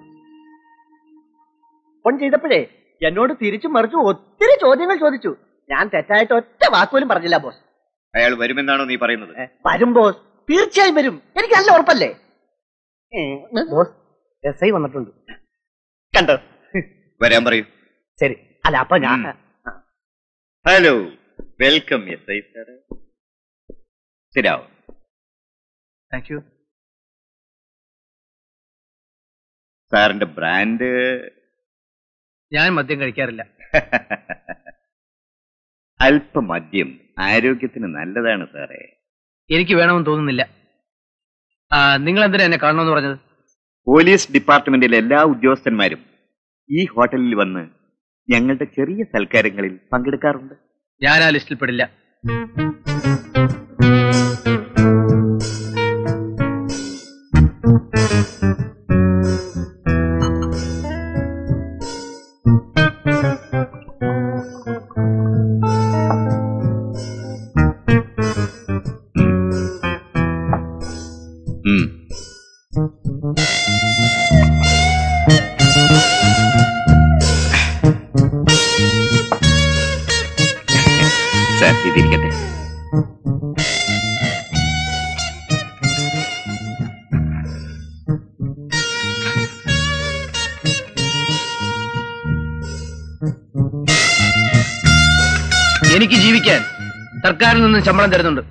ഫോൺ ചെയ്തപ്പോഴേ എന്നോട് തിരിച്ചു മറിച്ചു ഒത്തിരി ചോദ്യങ്ങൾ ചോദിച്ചു ഞാൻ തെറ്റായിട്ട് ഒറ്റ വാക്കുപോലും പറഞ്ഞില്ല ബോസ് അയാൾ വരുമെന്നാണോ നീ പറയുന്നത് വരും ബോസ് തീർച്ചയായും വരും എനിക്ക് നല്ല ഉറപ്പല്ലേ ബോസ് എസ് ഐ വന്നിട്ടുണ്ട് കണ്ടോ വരാൻ പറയൂ ശരി അല്ല അപ്പൊ ഞാൻ hello welcome S I sir ശരിയാവും താങ്ക് യു സാറിന്റെ ബ്രാൻഡ് ഞാൻ മദ്യം കഴിക്കാറില്ല അല്പമദ്യം ആരോഗ്യത്തിന് നല്ലതാണ് സാറേ എനിക്ക് വേണമെന്ന് തോന്നുന്നില്ല ആ, നിങ്ങൾ എന്തിനാ എന്നെ കാണണമെന്ന് പറഞ്ഞത് പോലീസ് ഡിപ്പാർട്ട്മെന്റിലെ എല്ലാ ഉദ്യോഗസ്ഥന്മാരും ഈ ഹോട്ടലിൽ വന്ന് ഞങ്ങളുടെ ചെറിയ സൽക്കാരങ്ങളിൽ പങ്കെടുക്കാറുണ്ട് ഞാൻ ആ ലിസ്റ്റിൽ പെടില്ല ഉം. സാർ ഇതിരിക്കട്ടെ എനിക്ക് ജീവിക്കാൻ സർക്കാരിൽ നിന്നും ശമ്പളം തരുന്നുണ്ട്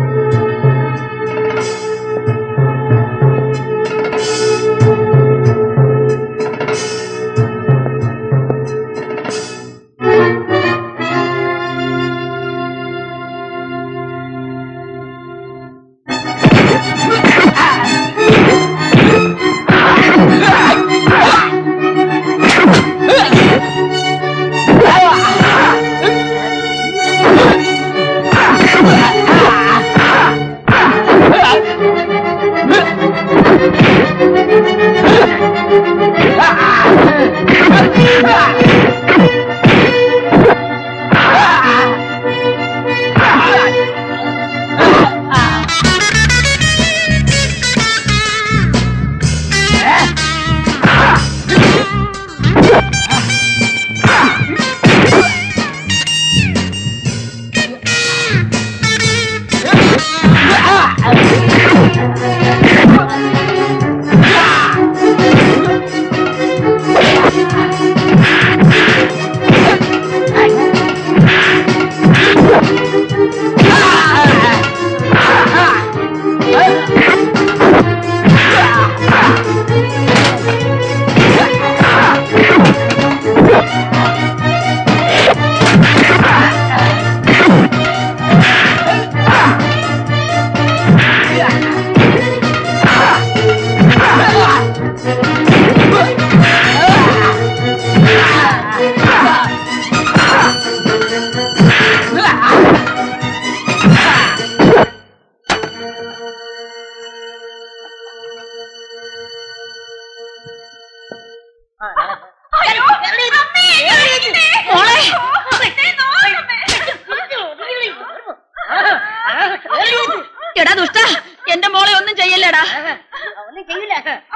എടാ ദുഷ്ട എന്റെ മോളെ ഒന്നും ചെയ്യല്ലടാ ഒന്നും ചെയ്യില്ല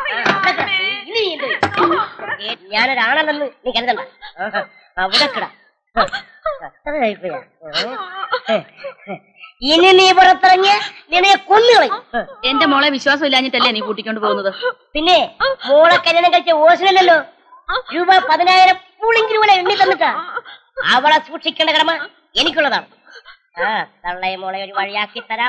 ഇനി ഇത്. ഏ, ഞാനൊരാണല്ലെന്ന് നീ കരുതണ്ട അവിടെ കിട അത്രയായിപ്പോയാ. ഏ, ഏ. ഇനി നീ പുറത്തിറങ്ങിയ നിന്നെ കൊന്നുകളയും എന്റെ മോളെ വിശ്വാസം ഇല്ലാഞ്ഞിട്ടല്ലേ നീ കൂട്ടിക്കൊണ്ട് പോകുന്നത് പിന്നെ മോളെ കല്യാണം കഴിച്ച ഓസിനല്ലോ രൂപ പതിനായിരം പൂളിങ്കിലും ഇവിടെ എണ്ണി തന്നിട്ടാ അവളെ സൂക്ഷിക്കേണ്ട കടമ എനിക്കുള്ളതാണ് ആ തള്ളയെ മോളെ ഒരു വഴിയാക്കി തരാം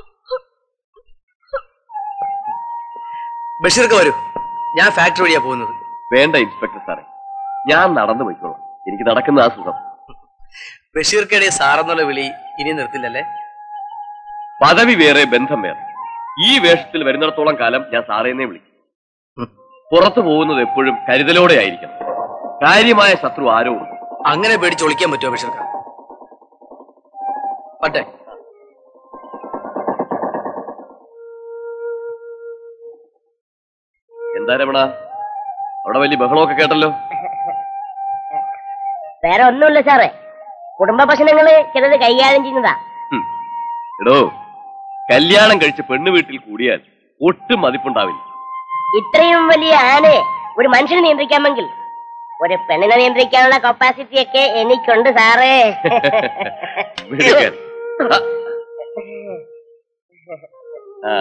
ബഷീർക്ക് വരൂ ഞാൻ ഫാക്ടറി വഴിയാ പോകുന്നത് വേണ്ട ഇൻസ്പെക്ടർ സാറേ ഞാൻ നടന്നു പോയിക്കോളാം എനിക്ക് നടക്കുന്ന ആ സുഖം ബഷീർക്കയുടെ സാറെന്നുള്ള വിളി ഇനി നിർത്തില്ലല്ലേ പദവി വേറെ ബന്ധം വേറെ ഈ വേഷത്തിൽ വരുന്നിടത്തോളം കാലം ഞാൻ സാറേന്നെ വിളിക്കും പുറത്തു പോകുന്നത് എപ്പോഴും കരുതലോടെ ആയിരിക്കണം കാര്യമായ ശത്രു ആരോ ഉണ്ട് അങ്ങനെ പേടിച്ച് ഒളിക്കാൻ പറ്റുമോ ബഷീർക്ക പട്ടെ എന്താ രമണ അവിടെ വലിയ ബഹളമൊക്കെ കേട്ടല്ലോ വേറെ ഒന്നുമില്ല സാറേ കുടുംബ പ്രശ്നങ്ങള് ചിലത് കൈകാര്യം ചെയ്യുന്നതാ ഹും. എടോ കല്യാണം കഴിച്ച് പെണ്ണു വീട്ടിൽ കൂടിയാൽ ഒട്ടും മതിപ്പുണ്ടാവില്ല ഇത്രയും വലിയ ആനയെ ഒരു മനുഷ്യനെ നിയന്ത്രിക്കാമെങ്കിൽ ഒരു പെണ്ണിനെ നിയന്ത്രിക്കാനുള്ള കപ്പാസിറ്റി ഒക്കെ എനിക്കുണ്ട് സാറേ മിടുക്കൻ. ആ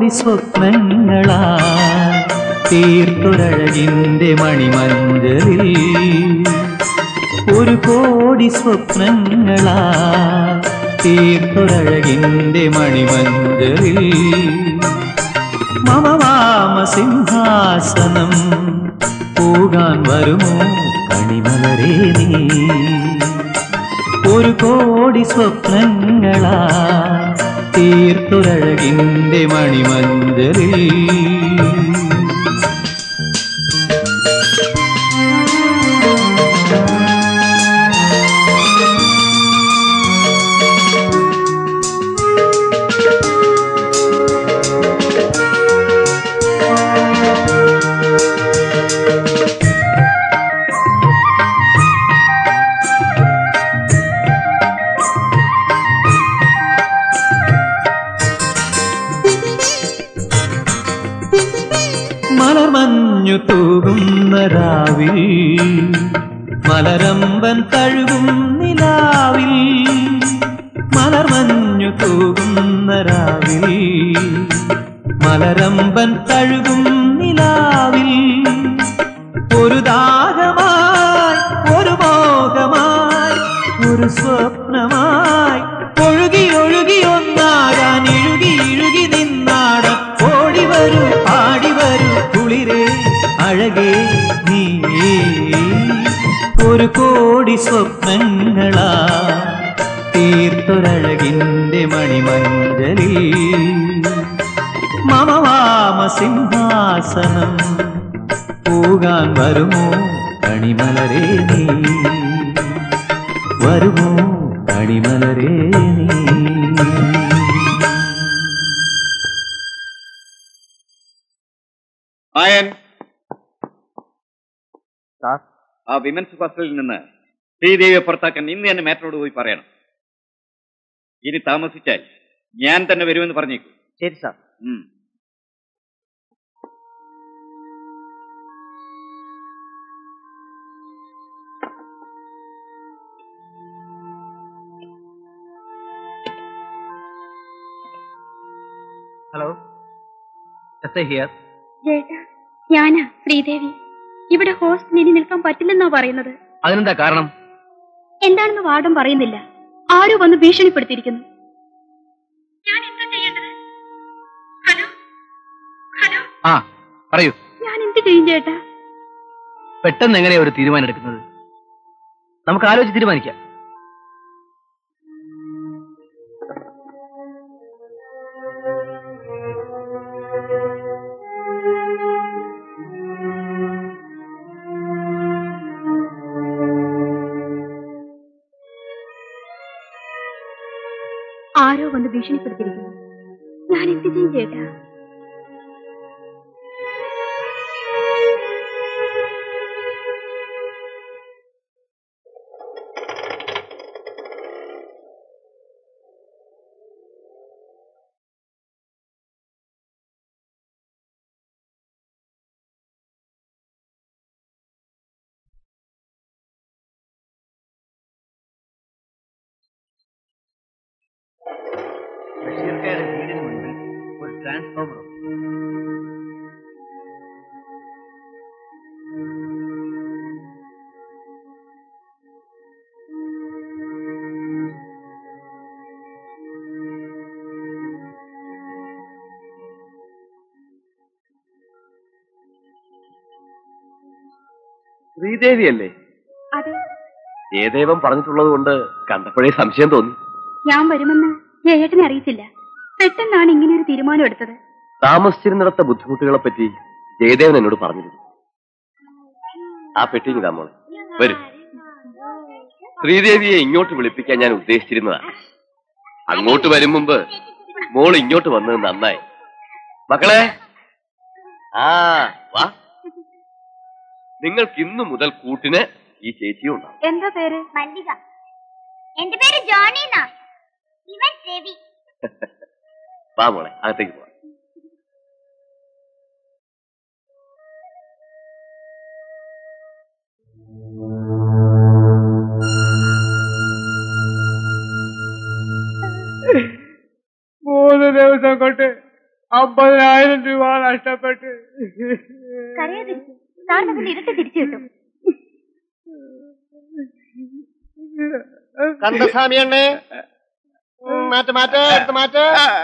കോടി സ്വപ്നങ്ങളാ തീർത്തൊരഴകിന്റെ മണിമഞ്ചലിൽ ഒരു കോടി സ്വപ്നങ്ങളാ തീർത്തൊരഴകിന്റെ മണിമഞ്ചലിൽ മമ വാമ സിംഹാസനം പോകാൻ വരുമോ കണിമലരേ നീ ഒരു കോടി സ്വപ്നങ്ങളാ തീർത്തൊരഴകിന്റെ മണിമഞ്ചലിൽ മലർമഞ്ഞു തൂകുന്ന രാവിൽ മലരമ്പൻ തഴുകും നിലാവിൽ മലർമഞ്ഞു തൂകുന്ന രാവിൽ മലരമ്പൻ തഴുകും നിലാവിൽ ഒരു ദാഹമായി ഒരു മോഹമായി ഒരു സ്വപ്നമായി ഒഴുകി ഒഴുകി ഒന്നാകാൻ ഇഴുകി ഇഴുകി നിന്നാടാൻ ഓടി വരൂ പാടി വരൂ കുളിരേ അഴകേ നീ ഒരു കോടി സ്വപ്നങ്ങളാ തീർത്തൊരഴകിന്റെ മണിമഞ്ചലിൽ മമ വാമ സിംഹാസനം പോകാൻ വരുമോ കണിമലരേ നീ വരുമോ കണിമലരേ നീ ആയൻ ആ വിമൻസ് ഹോസ്റ്റലിൽ നിന്ന് ശ്രീദേവിയെ പുറത്താക്കാൻ ഇന്ന് തന്നെ മാറ്ററോട് പോയി പറയണം ഇനി താമസിച്ചാൽ ഞാൻ തന്നെ വരുമെന്ന് പറഞ്ഞേക്കൂ ശരി സാർ ഉം. ഹലോ എസ് ഹിയർ ചേട്ടാ ഞാനാ ശ്രീദേവി ഇവിടെ ഹോസ്റ്റലിൽ ഇനി നിൽക്കാൻ പറ്റില്ലെന്നാ പറയുന്നത് അതിനെന്താ കാരണം എന്താണെന്ന് വാർഡൻ പറയുന്നില്ല ആരോ വന്ന് ഭീഷണിപ്പെടുത്തിയിരിക്കുന്നു ആ പറയൂ ഞാൻ എന്ത് ചെയ്യും ചേട്ടാ പെട്ടെന്ന് എങ്ങനെയാ ഒരു തീരുമാനം എടുക്കുന്നത് നമുക്ക് ആലോചിച്ച് തീരുമാനിക്കാം ആരോ വന്ന് ഭീഷണിപ്പെടുത്തിയിരിക്കുന്നു ഞാൻ എന്ത് ചെയ്യും ചേട്ടാ ബഷീർക്കയുടെ വീടിന് മുൻപിൽ ഒരു ട്രാൻസ്ഫോമർ ശ്രീദേവി അല്ലേ അതെ ജയദേവൻ പറഞ്ഞിട്ടുള്ളത് കൊണ്ട് കണ്ടപ്പോഴേ സംശയം തോന്നി ഞാൻ വരുമെന്ന് ജയേട്ടനെ അറിയിച്ചില്ല പെട്ടെന്നാണ് ഇങ്ങനെ ഒരു തീരുമാനം എടുത്തത് താമസിച്ചിരുന്നിടത്ത ബുദ്ധിമുട്ടുകളെ പറ്റി ജയദേവൻ എന്നോട് പറഞ്ഞിരുന്നു ആ പെട്ടിങ് താമോളെ വരും ശ്രീദേവിയെ ഇങ്ങോട്ട് വിളിപ്പിക്കാൻ ഞാൻ ഉദ്ദേശിച്ചിരുന്നതാണ് അങ്ങോട്ട് വരും മുമ്പ് മോൾ ഇങ്ങോട്ട് വന്നത് നന്നായി മക്കളെ ആ വാ നിങ്ങൾക്ക് ഇന്നു മുതൽ കൂട്ടിന് ഈ ചേച്ചിയും ഉണ്ടാവും എന്താ പേര് മല്ലിക എന്റെ പേര് ജോണി എന്നാ ഇവൻ രവി വാ മോളെ അകത്തേക്ക് പോവാം മൂന്ന് ദിവസം കൊണ്ട് അമ്പതിനായിരം കഷ്ടപ്പെട്ട് കരയാതിരിക്കും സാറിന് അതിന്റെ ഇരട്ടി തിരിച്ചു കിട്ടും കണ്ടസ്വാമി അണ്ണേ മാറ്റ മാറ്റ എടുത്ത് മാറ്റ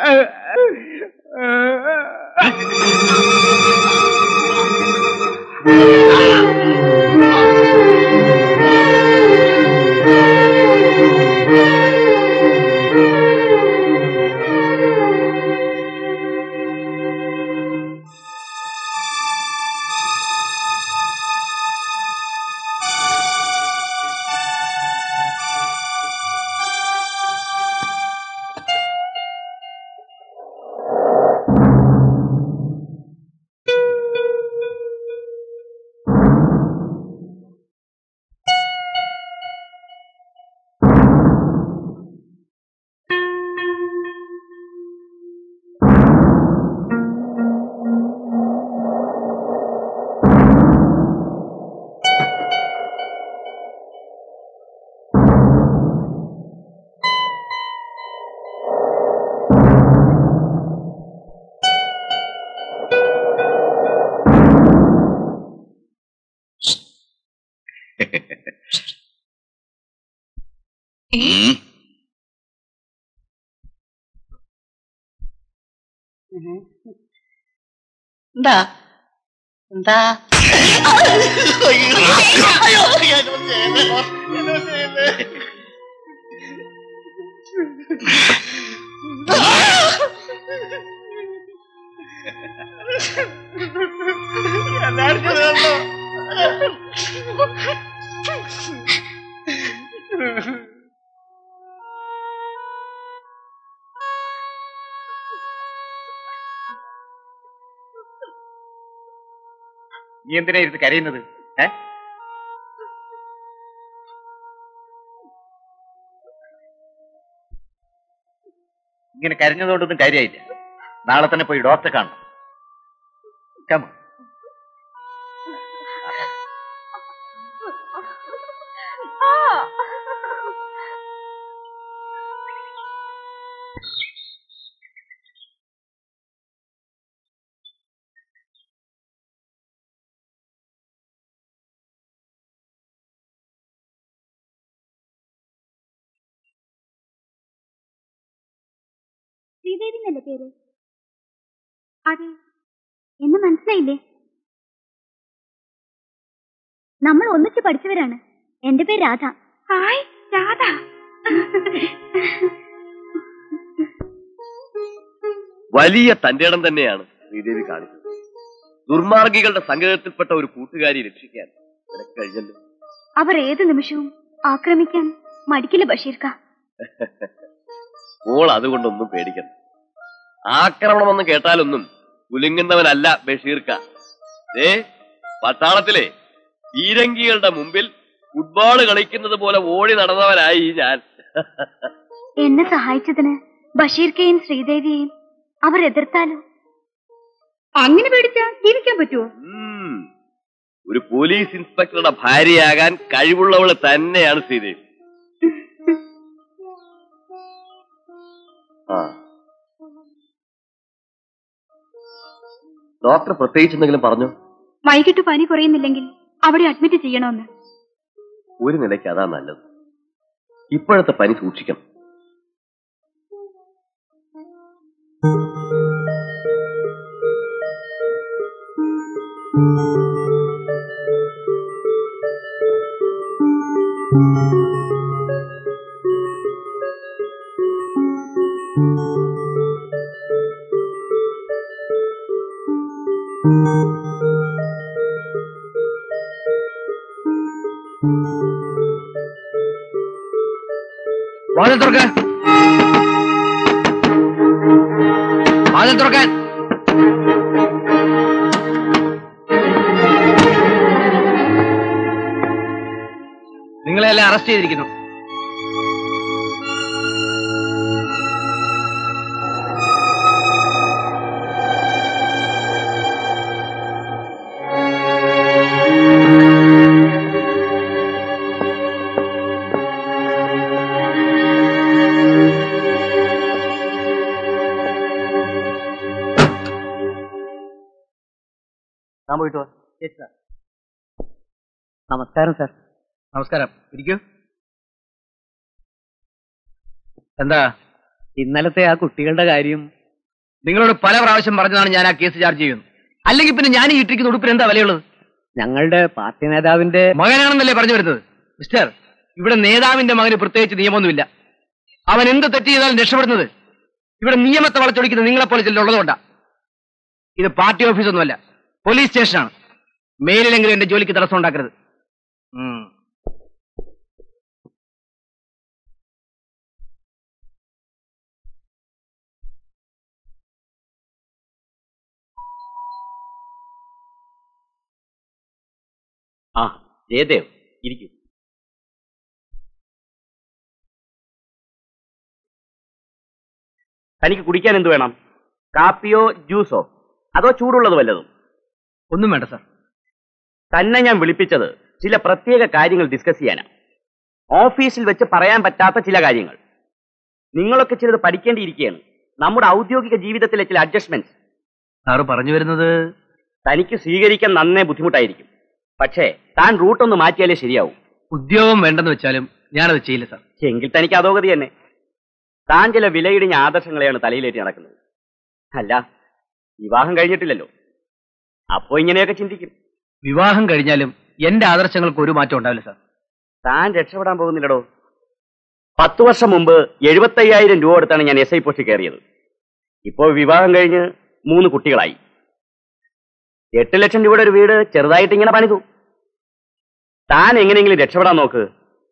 എന്താ എന്താ നീ എന്തിനാ ഇരുന്ന് കരയുന്നത് ഏ ഇങ്ങനെ കരഞ്ഞതുകൊണ്ടൊന്നും കാര്യമായില്ല നാളെ തന്നെ പോയി ഡോക്ടറെ കാണണം Come on. ശ്രീദേവി എന്നല്ലേ പേര് അതെ എന്ന് മനസ്സിലായില്ലേ നമ്മൾ ഒന്നിച്ച് പഠിച്ചവരാണ് എന്റെ പേര് രാധ ഹായ് രാധ വലിയ തന്റെ ഇടം തന്നെയാണ് ശ്രീദേവി കാണിച്ചത് ദുർമാർഗികളുടെ സംഗീതത്തിൽപ്പെട്ട ഒരു കൂട്ടുകാരി രക്ഷിക്കാൻ നിനക്ക് കഴിഞ്ഞല്ലോ അവർ ഏത് നിമിഷവും ആക്രമിക്കാൻ മടിക്കില്ല ബഷീർക്ക മോൾ അതുകൊണ്ടൊന്നും പേടിക്കണം ആക്രമണമെന്ന് കേട്ടാലൊന്നും കുലുങ്ങുന്നവനല്ല ബഷീർക്ക ഏ പട്ടാളത്തിലെ പീരങ്കികളുടെ മുമ്പിൽ ഫുട്ബോൾ കളിക്കുന്നത് പോലെ ഓടി നടന്നവനായി ഞാൻ എന്നെ സഹായിച്ചതിന് ബഷീർക്കയും ശ്രീദേവിയെയും അവർ എതിർത്താലോ അങ്ങനെ പേടിച്ചാ ജീവിക്കാൻ പറ്റുമോ ഉം. ഒരു പോലീസ് ഇൻസ്പെക്ടറുടെ ഭാര്യയാകാൻ കഴിവുള്ളവള് തന്നെയാണ് ശ്രീദേവി ആ ഡോക്ടർ പ്രത്യേകിച്ച് എന്തെങ്കിലും പറഞ്ഞു വൈകിട്ട് പനി കുറയുന്നില്ലെങ്കിൽ അവിടെ അഡ്മിറ്റ് ചെയ്യണമെന്ന് ഒരു നിലയ്ക്ക് അതാ നല്ലത് ഇപ്പോഴത്തെ പനി സൂക്ഷിക്കണം വാതിൽ തുറക്കാൻ വാതിൽ തുറക്കാൻ നിങ്ങളെല്ലാം അറസ്റ്റ് ചെയ്തിരിക്കുന്നു താൻ പോയിട്ട് വാ നമസ്കാരം സാർ നമസ്കാരം ഇരിക്കൂ എന്താ ഇന്നലത്തെ ആ കുട്ടികളുടെ കാര്യം നിങ്ങളോട് പല പ്രാവശ്യം പറഞ്ഞതാണ് ഞാൻ ആ കേസ് ചാർജ് ചെയ്യുന്നു അല്ലെങ്കിൽ പിന്നെ ഞാൻ ഈ ഇട്ടിരിക്കുന്ന ഉടുപ്പിന് എന്താ വിലയുള്ളത് ഞങ്ങളുടെ പാർട്ടി നേതാവിന്റെ മകനാണെന്നല്ലേ പറഞ്ഞു വരുന്നത് മിസ്റ്റർ ഇവിടെ നേതാവിന്റെ മകന് പ്രത്യേകിച്ച് നിയമമൊന്നുമില്ല അവൻ എന്ത് തെറ്റ് ചെയ്താലും രക്ഷപ്പെടുന്നത് ഇവിടെ നിയമത്തെ വളച്ചൊടിക്കുന്ന നിങ്ങളെപ്പോലെ ചിലരുള്ളതുകൊണ്ടാ ഇത് പാർട്ടി ഓഫീസൊന്നുമല്ല പോലീസ് സ്റ്റേഷനാണ് മേലിലെങ്കിലും എന്റെ ജോലിക്ക് തടസ്സം ഉണ്ടാക്കരുത് ഉം. ആ ജയദേവ് ഇരിക്കൂ തനിക്ക് കുടിക്കാൻ എന്ത് വേണം കാപ്പിയോ ജ്യൂസോ അതോ ചൂടുള്ളത് വല്ലതും ഒന്നും വേണ്ട സാർ തന്നെ ഞാൻ വിളിപ്പിച്ചത് ചില പ്രത്യേക കാര്യങ്ങൾ ഡിസ്കസ് ചെയ്യാനാണ് ഓഫീസിൽ വെച്ച് പറയാൻ പറ്റാത്ത ചില കാര്യങ്ങൾ നിങ്ങളൊക്കെ ചിലത് പഠിക്കേണ്ടിയിരിക്കുകയാണ് നമ്മുടെ ഔദ്യോഗിക ജീവിതത്തിലെ ചില അഡ്ജസ്റ്റ്മെന്റ്സ് സാറ് പറഞ്ഞു വരുന്നത് തനിക്ക് സ്വീകരിക്കാൻ നന്നേ ബുദ്ധിമുട്ടായിരിക്കും പക്ഷേ താൻ റൂട്ടൊന്ന് മാറ്റിയാലേ ശരിയാവും ഉദ്യോഗം വേണ്ടെന്ന് വെച്ചാലും ഞാനത് ചെയ്യില്ല സാർ എങ്കിൽ തനിക്ക് അധോഗതി തന്നെ താൻ ചില വിലയിടിഞ്ഞ ആദർശങ്ങളെയാണ് തലയിലേറ്റി നടക്കുന്നത് അല്ല വിവാഹം കഴിഞ്ഞിട്ടില്ലല്ലോ അപ്പോ ഇങ്ങനെയൊക്കെ ചിന്തിക്കും വിവാഹം കഴിഞ്ഞാലും എന്റെ ആദർശങ്ങൾക്ക് ഒരു മാറ്റം ഉണ്ടാവില്ല സാർ താൻ രക്ഷപ്പെടാൻ പോകുന്നില്ലടോ പത്തു വർഷം മുമ്പ് എഴുപത്തയ്യായിരം രൂപ കൊടുത്താണ് ഞാൻ എസ് ഐ പോസ്റ്റ് കയറിയത് ഇപ്പോൾ വിവാഹം കഴിഞ്ഞ് മൂന്ന് കുട്ടികളായി എട്ട് ലക്ഷം രൂപയുടെ ഒരു വീട് ചെറുതായിട്ട് ഇങ്ങനെ പണിതു താൻ എങ്ങനെയെങ്കിലും രക്ഷപ്പെടാൻ നോക്ക്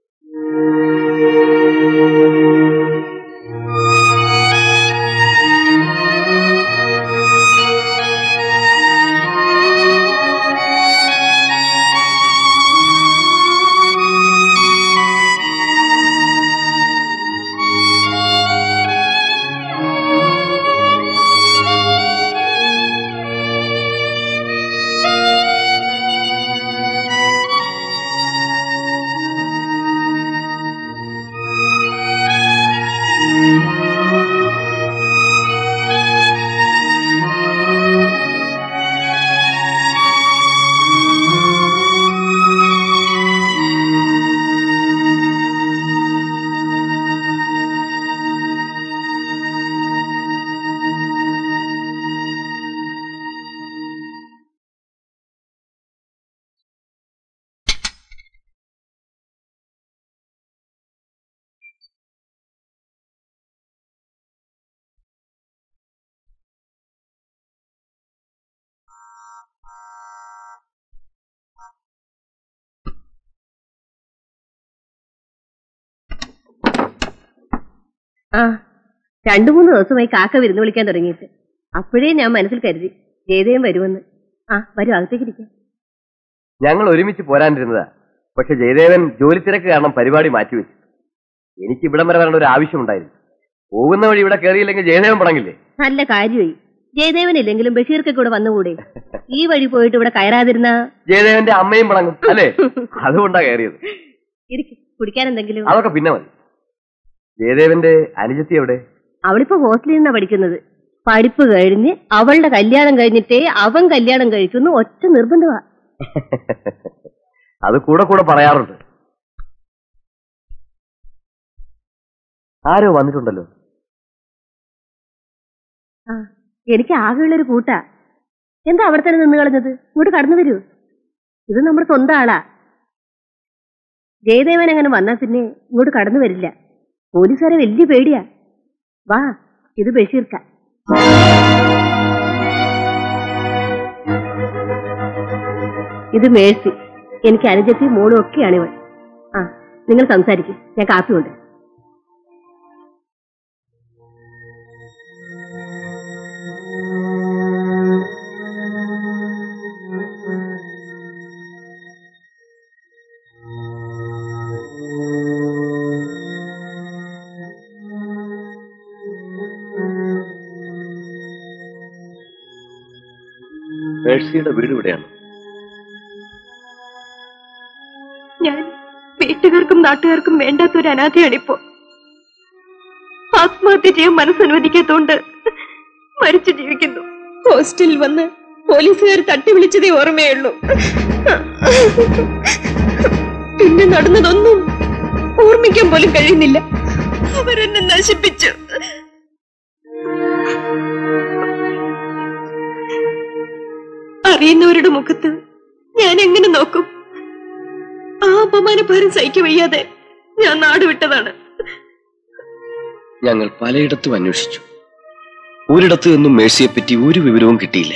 ആ രണ്ടു മൂന്ന് ദിവസമായി കാക്ക വിരുന്ന് വിളിക്കാൻ തുടങ്ങിയിട്ട് അപ്പോഴേ ഞാൻ മനസ്സിൽ കരുതി ജയദേവൻ വരുമെന്ന് ആ വരൂ അകത്തേക്ക് ഇരിക്കാം ഞങ്ങൾ ഒരുമിച്ച് പോരാനിരുന്നതാ പക്ഷെ ജയദേവൻ ജോലി തിരക്ക് കാരണം പരിപാടി മാറ്റിവെച്ചു എനിക്ക് ഇവിടം വരെ വരേണ്ട ഒരു ആവശ്യമുണ്ടായിരുന്നു പോകുന്ന വഴി ഇവിടെ കയറിയില്ലെങ്കിൽ ജയദേവൻ പടങ്ങില്ലേ നല്ല കാര്യമായി ജയദേവൻ ഇല്ലെങ്കിലും ബഷീർക്ക് കൂടെ വന്നുകൂടെ ഈ വഴി പോയിട്ട് ഇവിടെ കയറാതിരുന്ന ജയദേവന്റെ അമ്മയും പടങ്ങും അല്ലേ അതുകൊണ്ടാ കയറിയത് ഇരിക്കും കുടിക്കാൻ എന്തെങ്കിലും അതൊക്കെ പിന്നെ മതി ജയദേവന്റെ അനുജത്തി എവിടെ അവളിപ്പോ ഹോസ്റ്റലിൽ നിന്നാ പഠിക്കുന്നത് പഠിപ്പ് കഴിഞ്ഞ് അവളുടെ കല്യാണം കഴിഞ്ഞിട്ടേ അവൻ കല്യാണം കഴിക്കുന്നു ഒറ്റ നിർബന്ധമാ അത് കൂടെ കൂടെ പറയാറുണ്ട് ആരോ വന്നിട്ടുണ്ടല്ലോ ആ എനിക്ക് ആകെയുള്ളൊരു കൂട്ടാ എന്താ അവിടെ തന്നെ നിന്ന് കളഞ്ഞത് ഇങ്ങോട്ട് കടന്നു വരൂ ഇത് നമ്മുടെ സ്വന്തം ആളാ ജയദേവൻ അങ്ങനെ വന്നാ പിന്നെ ഇങ്ങോട്ട് കടന്നു വരില്ല പോലീസുകാരെ വലിയ പേടിയാ വാ ഇത് ബഷീർക്ക ഇത് മേഴ്സി എനിക്ക് അനുജത്തി മോളും ഒക്കെയാണ് ഇവൾ ആ നിങ്ങൾ സംസാരിക്കും ഞാൻ കാപ്പി കൊണ്ട് മേഴ്സിയുടെ വീട് ഇവിടെയാണ് ഞാൻ വീട്ടുകാർക്കും നാട്ടുകാർക്കും വേണ്ടാത്ത ഒരു അനാഥയാണിപ്പോ ആത്മഹത്യ ചെയ്യാൻ മനസ്സനുവദിക്കാത്തോണ്ട് മരിച്ചു ജീവിക്കുന്നു ഹോസ്റ്റലിൽ വന്ന് പോലീസുകാർ തട്ടി വിളിച്ചതേ ഓർമ്മയുള്ളൂ പിന്നെ നടന്നതൊന്നും ഓർമ്മിക്കാൻ പോലും കഴിയുന്നില്ല അവരെന്നെ നശിപ്പിച്ചു അറിയുന്നവരുടെ മുഖത്ത് ഞാൻ എങ്ങനെ നോക്കും ആ അപമാനഭാരം സഹിக்க വയ്യാതെ ഞാൻ നാട് വിട്ടതാണ് ഞങ്ങൾ പലയിടത്തും അന്വേഷിച്ചു ഒരിടത്തു നിന്നും മേഴ്സിയെപ്പറ്റി ഒരു വിവരവും കിട്ടിയില്ല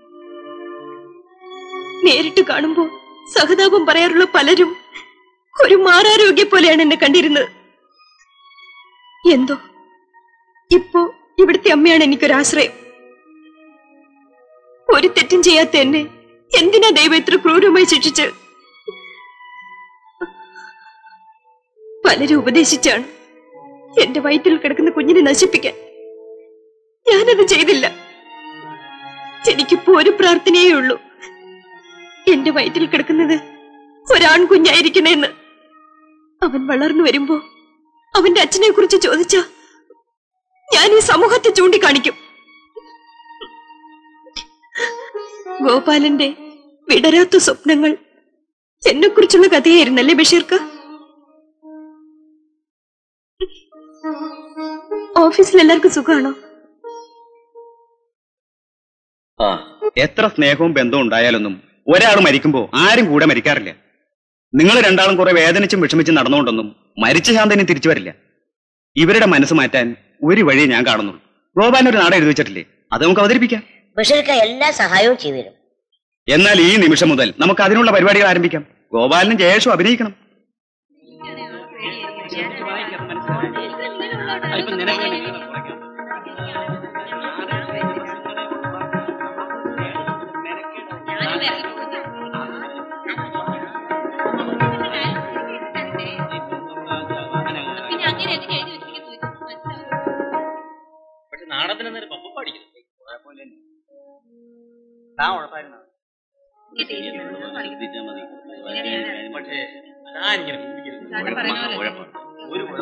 നേരിട്ട് കാണുമ്പോ സഹതാപം പറയാറുള്ള പലരും ഒരു മാറാരോഗ്യ പോലെയാണ് എന്നെ കണ്ടിരുന്നത് എന്തോ ഇപ്പോ ഇവിടുത്തെ അമ്മയാണ് എനിക്കൊരാശ്രയം ഒരു തെറ്റും ചെയ്യാത്ത എന്നെ എന്തിനാ ദൈവം ഇത്ര ക്രൂരമായി ശിക്ഷിച്ച് പലരും ഉപദേശിച്ചാണ് എന്റെ വയറ്റിൽ കിടക്കുന്ന കുഞ്ഞിനെ നശിപ്പിക്കാൻ ഞാനത് ചെയ്തില്ല എനിക്കിപ്പോ ഒരു പ്രാർത്ഥനയേ ഉള്ളൂ എന്റെ വയറ്റിൽ കിടക്കുന്നത് ഒരാൺകുഞ്ഞായിരിക്കണേന്ന് അവൻ വളർന്നു വരുമ്പോ അവന്റെ അച്ഛനെ കുറിച്ച് ചോദിച്ച ഞാൻ ഈ സമൂഹത്തെ ചൂണ്ടിക്കാണിക്കും ഗോപാലന്റെ വിടരാത്ത സ്വപ്നങ്ങൾ എന്നെ കുറിച്ചുള്ള കഥയായിരുന്നല്ലേ ബഷീർക്ക് ഓഫീസിൽ എല്ലാവർക്കും സുഖമാണോ ആ എത്ര സ്നേഹവും ബന്ധവും ഉണ്ടായാലൊന്നും ഒരാൾ മരിക്കുമ്പോ ആരും കൂടെ മരിക്കാറില്ല നിങ്ങൾ രണ്ടാളും കുറെ വേദനിച്ചും വിഷമിച്ചും നടന്നുകൊണ്ടൊന്നും മരിച്ച ശാന്തനും തിരിച്ചു വരില്ല ഇവരുടെ മനസ്സ് മാറ്റാൻ ഒരു വഴി ഞാൻ കാണുന്നുള്ളൂ ഗോപാലൻ ഒരു നാടകം എഴുതി വെച്ചിട്ടില്ലേ അത് നമുക്ക് അവതരിപ്പിക്കാം ബഷീർക്ക എല്ലാ സഹായവും ചെയ്തു തരും എന്നാൽ ഈ നിമിഷം മുതൽ നമുക്ക് അതിനുള്ള പരിപാടികൾ ആരംഭിക്കാം ഗോപാലനും ജയേഷും അഭിനയിക്കണം പക്ഷെ നാടകത്തിന് നേരെ പപ്പ പഠിക്കുന്നു പക്ഷേ ഞാനിങ്ങനെ ഒരു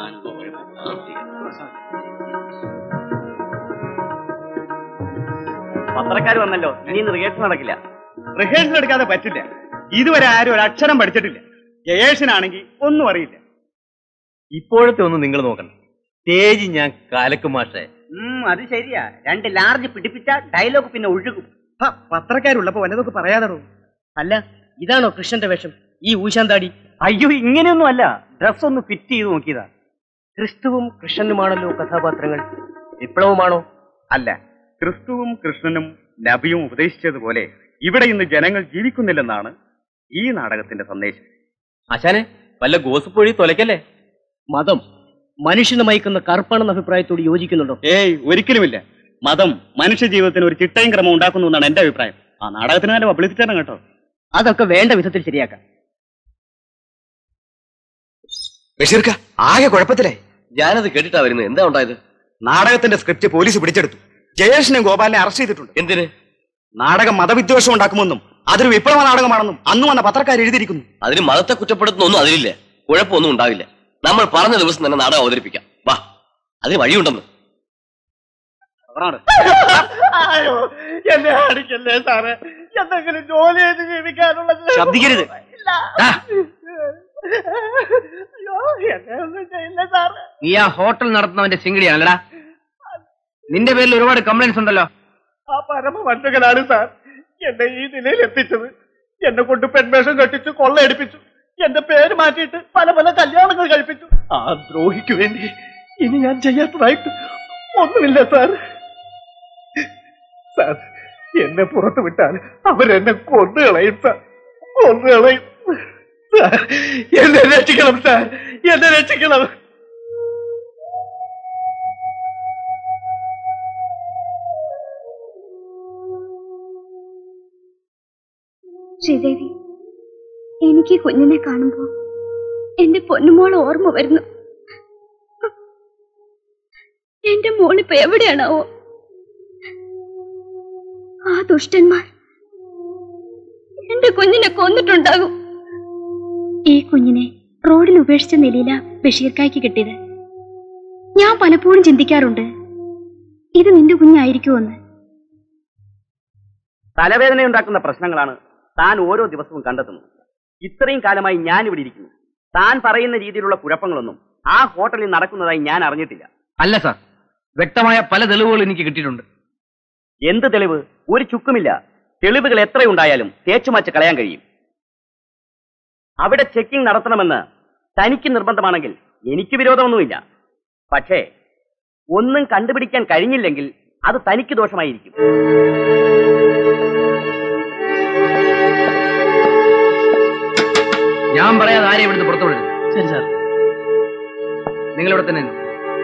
പത്രക്കാർ വന്നല്ലോ ഇനി റിഹേഴ്സൽ നടക്കില്ല റിഹേഴ്സൽ എടുക്കാതെ പറ്റില്ല ഇതുവരെ ആരും ഒരു അക്ഷരം പഠിച്ചിട്ടില്ല ജയേഷിനാണെങ്കിൽ ഒന്നും അറിയില്ല ഇപ്പോഴത്തെ ഒന്നും നിങ്ങൾ നോക്കണം സ്റ്റേജ് ഞാൻ കാലക്ക് മാഷേ അത് ശരിയാ രണ്ട് ലാർജ് പിടിപ്പിച്ച ഡയലോഗ് പിന്നെ ഒഴുകും പത്രക്കാരുള്ളപ്പോ വല്ലതൊക്കെ പറയാതാണോ അല്ല ഇതാണോ കൃഷ്ണന്റെ വേഷം ഈ ഊശാന്താടി അയ്യോ ഇങ്ങനെയൊന്നും അല്ല ഡ്രസ് ഒന്ന് ഫിറ്റ് ചെയ്ത് നോക്കിയതാ ക്രിസ്തുവും കൃഷ്ണനുമാണല്ലോ കഥാപാത്രങ്ങൾ വിപ്ലവമാണോ അല്ല ക്രിസ്തുവും കൃഷ്ണനും നബിയും ഉപദേശിച്ചതുപോലെ ഇവിടെ ഇന്ന് ജനങ്ങൾ ജീവിക്കുന്നില്ലെന്നാണ് ഈ നാടകത്തിന്റെ സന്ദേശം ആശാനെ വല്ല ഗോസിപ്പ് വഴി തൊലയ്ക്കല്ലേ മതം മനുഷ്യനെ മയക്കുന്ന കറുപ്പാണെന്ന അഭിപ്രായത്തോട് യോജിക്കുന്നുണ്ടോ ഏയ് ഒരിക്കലുമില്ല മതം മനുഷ്യ ജീവിതത്തിന് ഒരു ചിട്ടയും ക്രമം ഉണ്ടാക്കുന്നു എന്നാണ് എന്റെ അഭിപ്രായം ആ നാടകത്തിന് നല്ല പബ്ലിസിറ്റി ആണ് കേട്ടോ അതൊക്കെ വേണ്ട വിധത്തിൽ ശരിയാക്കാം ബഷീർക്ക ആകെ കുഴപ്പത്തിലായി ഞാനത് കേട്ടിട്ടാ വരുന്നത് എന്താ ഉണ്ടായത് നാടകത്തിന്റെ സ്ക്രിപ്റ്റ് പോലീസ് പിടിച്ചെടുത്തു ജയേഷിനെ ഗോപാലിനെ അറസ്റ്റ് ചെയ്തിട്ടുണ്ട് എന്തിന് നാടകം മതവിദ്വേഷം ഉണ്ടാക്കുമെന്നും അതൊരു വിപ്ലവ നാടകമാണെന്നും അന്ന് വന്ന പത്രക്കാർ എഴുതിയിരിക്കുന്നു അതിന് മതത്തെ കുറ്റപ്പെടുത്തുന്നൊന്നും അതിലില്ല കുഴപ്പമൊന്നും ഉണ്ടാവില്ല നമ്മൾ പറഞ്ഞ ദിവസം തന്നെ നാടകം അവതരിപ്പിക്കാം വാ അതിന് വഴിയുണ്ടെന്ന് അയ്യോ എന്നെ അടിക്കല്ലേ സാറേ എന്തെങ്കിലും ജോലി ചെയ്ത് ജീവിക്കാനുള്ളത് ശബ്ദിക്കരുത്. ഇല്ല. അയ്യോ എന്നെ ഒന്നും ചെയ്യില്ല സാറേ നീ ആ ഹോട്ടൽ നടത്തുന്നവന്റെ സിംഗിടിയാണല്ലടാ നിന്റെ പേരിൽ ഒരുപാട് കംപ്ലൈന്റ്സ് ഉണ്ടല്ലോ ആ പരമ വഞ്ചകനാണ് സാർ എന്നെ ഈ നിലയിൽ എത്തിച്ചത് എന്നെ കൊണ്ട് പെൺവേഷം കെട്ടിച്ച് കൊള്ളയടിപ്പിച്ചു എന്റെ പേര് മാറ്റിയിട്ട് പല പല കല്യാണങ്ങൾ കഴിപ്പിച്ചു ആ ദ്രോഹിക്ക് വേണ്ടി ഇനി ഞാൻ ചെയ്യാത്തതായിട്ട് ഒന്നുമില്ല സാർ സാർ എന്നെ പുറത്തു വിട്ടാൽ അവരെന്നെ കൊന്നുകളയും സാർ കൊന്നുകളയും സാർ എന്നെ രക്ഷിക്കണം സാർ എന്നെ രക്ഷിക്കണം ശ്രീദേവി എനിക്ക് ഈ കുഞ്ഞിനെ കാണുമ്പോ എന്റെ പൊന്നുമോൾ ഓർമ്മ വരുന്നു എന്റെ മോളിപ്പോ എവിടെയാണാവോ ആ ദുഷ്ടന്മാർ എന്റെ കുഞ്ഞിനെ കൊന്നിട്ടുണ്ടാകും ഈ കുഞ്ഞിനെ റോഡിൽ ഉപേക്ഷിച്ച നിലയില ബഷീർക്കായ്ക്ക് കിട്ടിയത് ഞാൻ പലപ്പോഴും ചിന്തിക്കാറുണ്ട് ഇത് നിന്റെ കുഞ്ഞായിരിക്കുമെന്ന് തലവേദനയുണ്ടാക്കുന്ന പ്രശ്നങ്ങളാണ് താൻ ഓരോ ദിവസവും കണ്ടെത്തുന്നത് ഇത്രയും കാലമായി ഞാൻ ഇവിടെ ഇരിക്കുന്നു താൻ പറയുന്ന രീതിയിലുള്ള കുഴപ്പങ്ങളൊന്നും ആ ഹോട്ടലിൽ നടക്കുന്നതായി ഞാൻ അറിഞ്ഞിട്ടില്ല അല്ല സാർ വ്യക്തമായ പല തെളിവുകൾ എനിക്ക് കിട്ടിയിട്ടുണ്ട് എന്ത് തെളിവ് ഒരു ചുക്കുമില്ല തെളിവുകൾ എത്രയുണ്ടായാലും തേച്ചുമാച്ച് കളയാൻ കഴിയും അവിടെ ചെക്കിംഗ് നടത്തണമെന്ന് തനിക്ക് നിർബന്ധമാണെങ്കിൽ എനിക്ക് വിരോധമൊന്നുമില്ല പക്ഷേ ഒന്നും കണ്ടുപിടിക്കാൻ കഴിഞ്ഞില്ലെങ്കിൽ അത് തനിക്ക് ദോഷമായിരിക്കും ഞാൻ പറയാതെ ആരെയും ഇവിടുന്ന് പുറത്തു വിടരുത് ശരി സാർ നിങ്ങളിവിടെ തന്നെ നിന്നോ.